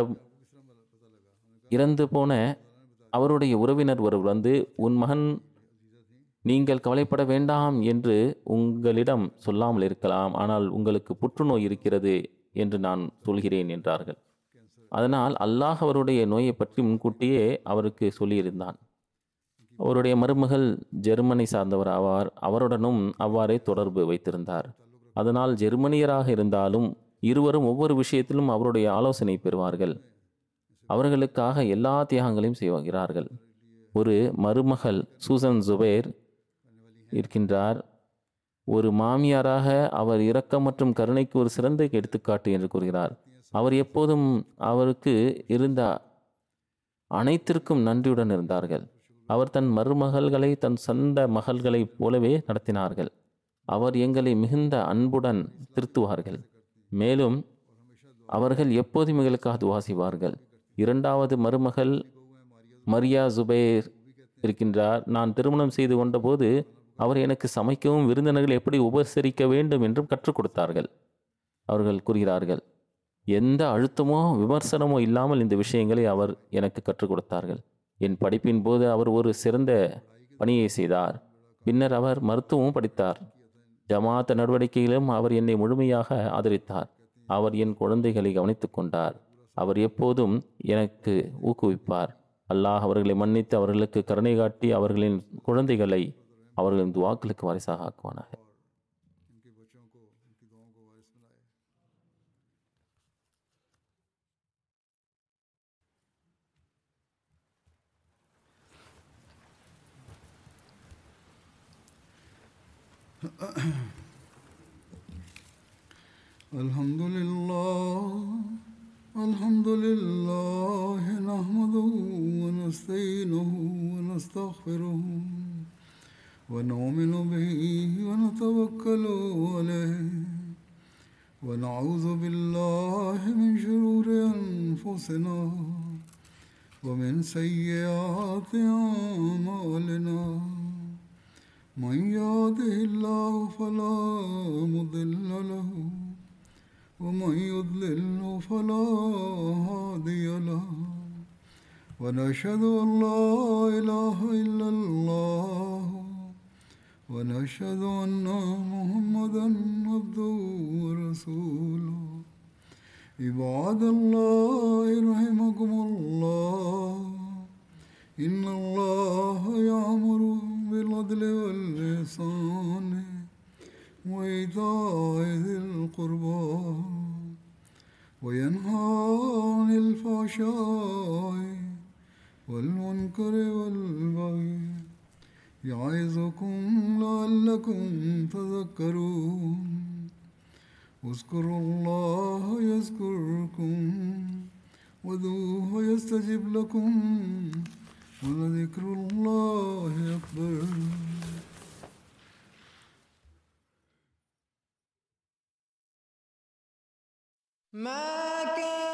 இறந்து போன அவருடைய உறவினர் ஒருவர் வந்து உன் மகன் நீங்கள் கவலைப்பட வேண்டாம் என்று உங்களிடம் சொல்லாமல் இருக்கலாம் ஆனால் உங்களுக்கு புற்றுநோய் இருக்கிறது என்று நான் சொல்கிறேன் என்றார்கள் அதனால் அல்லாஹ் அவருடைய நோயை பற்றி முன்கூட்டியே அவருக்கு சொல்லியிருந்தான் அவருடைய மருமகள் ஜெர்மனி சார்ந்தவர் ஆவார் அவருடனும் அவ்வாறே தொடர்பு வைத்திருந்தார் அதனால் ஜெர்மனியராக இருந்தாலும் இருவரும் ஒவ்வொரு விஷயத்திலும் அவருடைய ஆலோசனை பெறுவார்கள் அவர்களுக்காக எல்லா தியாகங்களையும் செய்வார்கள் ஒரு மருமகள் சூசன் ஜுபேர் இருக்கின்றார் ஒரு மாமியாராக அவர் இரக்கம் மற்றும் கருணைக்கு ஒரு சிறந்த எடுத்துக்காட்டு என்று கூறுகிறார் அவர் எப்போதும் அவருக்கு இருந்த அனைத்திற்கும் நன்றியுடன் இருந்தார்கள் அவர் தன் மருமகள்களை தன் சொந்த மகள்களைப் போலவே நடத்தினார்கள் அவர் எங்களை மிகுந்த அன்புடன் திருத்துவார்கள் மேலும் அவர்கள் எப்போதும் எங்களுக்காக துவா செய்வார்கள் இரண்டாவது மருமகள் மரியா ஜுபேர் இருக்கின்றார் நான் திருமணம் செய்து கொண்டபோது அவர் எனக்கு சமைக்கவும் விருந்தினர்கள் எப்படி உபசரிக்க வேண்டும் என்றும் கற்றுக் கொடுத்தார்கள் அவர்கள் கூறுகிறார்கள் எந்த அழுத்தமோ விமர்சனமோ இல்லாமல் இந்த விஷயங்களை அவர் எனக்கு கற்றுக் கொடுத்தார்கள் என் படிப்பின் போது அவர் ஒரு சிறந்த பணியை செய்தார் பின்னர் அவர் மருத்துவமும் படித்தார் ஜமாத் நடவடிக்கையிலும் அவர் என்னை முழுமையாக ஆதரித்தார் அவர் என் குழந்தைகளை கவனித்துக் கொண்டார் அவர் எப்போதும் எனக்கு ஊக்குவிப்பார் அல்லாஹ் அவர்களை மன்னித்து அவர்களுக்கு கருணை காட்டி அவர்களின் குழந்தைகளை அவர்களின் துவாக்களுக்கு வாரிசாக ஆக்குவானாக इनके बच्चों को इनकी दुआओं को वारिस बनाए الحمد لله الحمد لله نحمده ونستعينه ونستغفره ونؤمن به ونتوكل عليه ونعوذ بالله من شرور أنفسنا ومن سيئات أعمالنا من يهده الله فلا مضل له ومن يضلل فلا هادي له ونشهد أن لا إله إلا الله ونشهد أن محمدا عبده ورسوله عباد الله رحمكم الله إن الله يأمر بالعدل والإحسان وإيتاء ذي القربى وينهى عن الفحشاء والمنكر والبغي يعظكم لعلكم تذكرون اذكروا الله يذكركم وذوه يستجب لكم ولذكر الله أكبر ما كان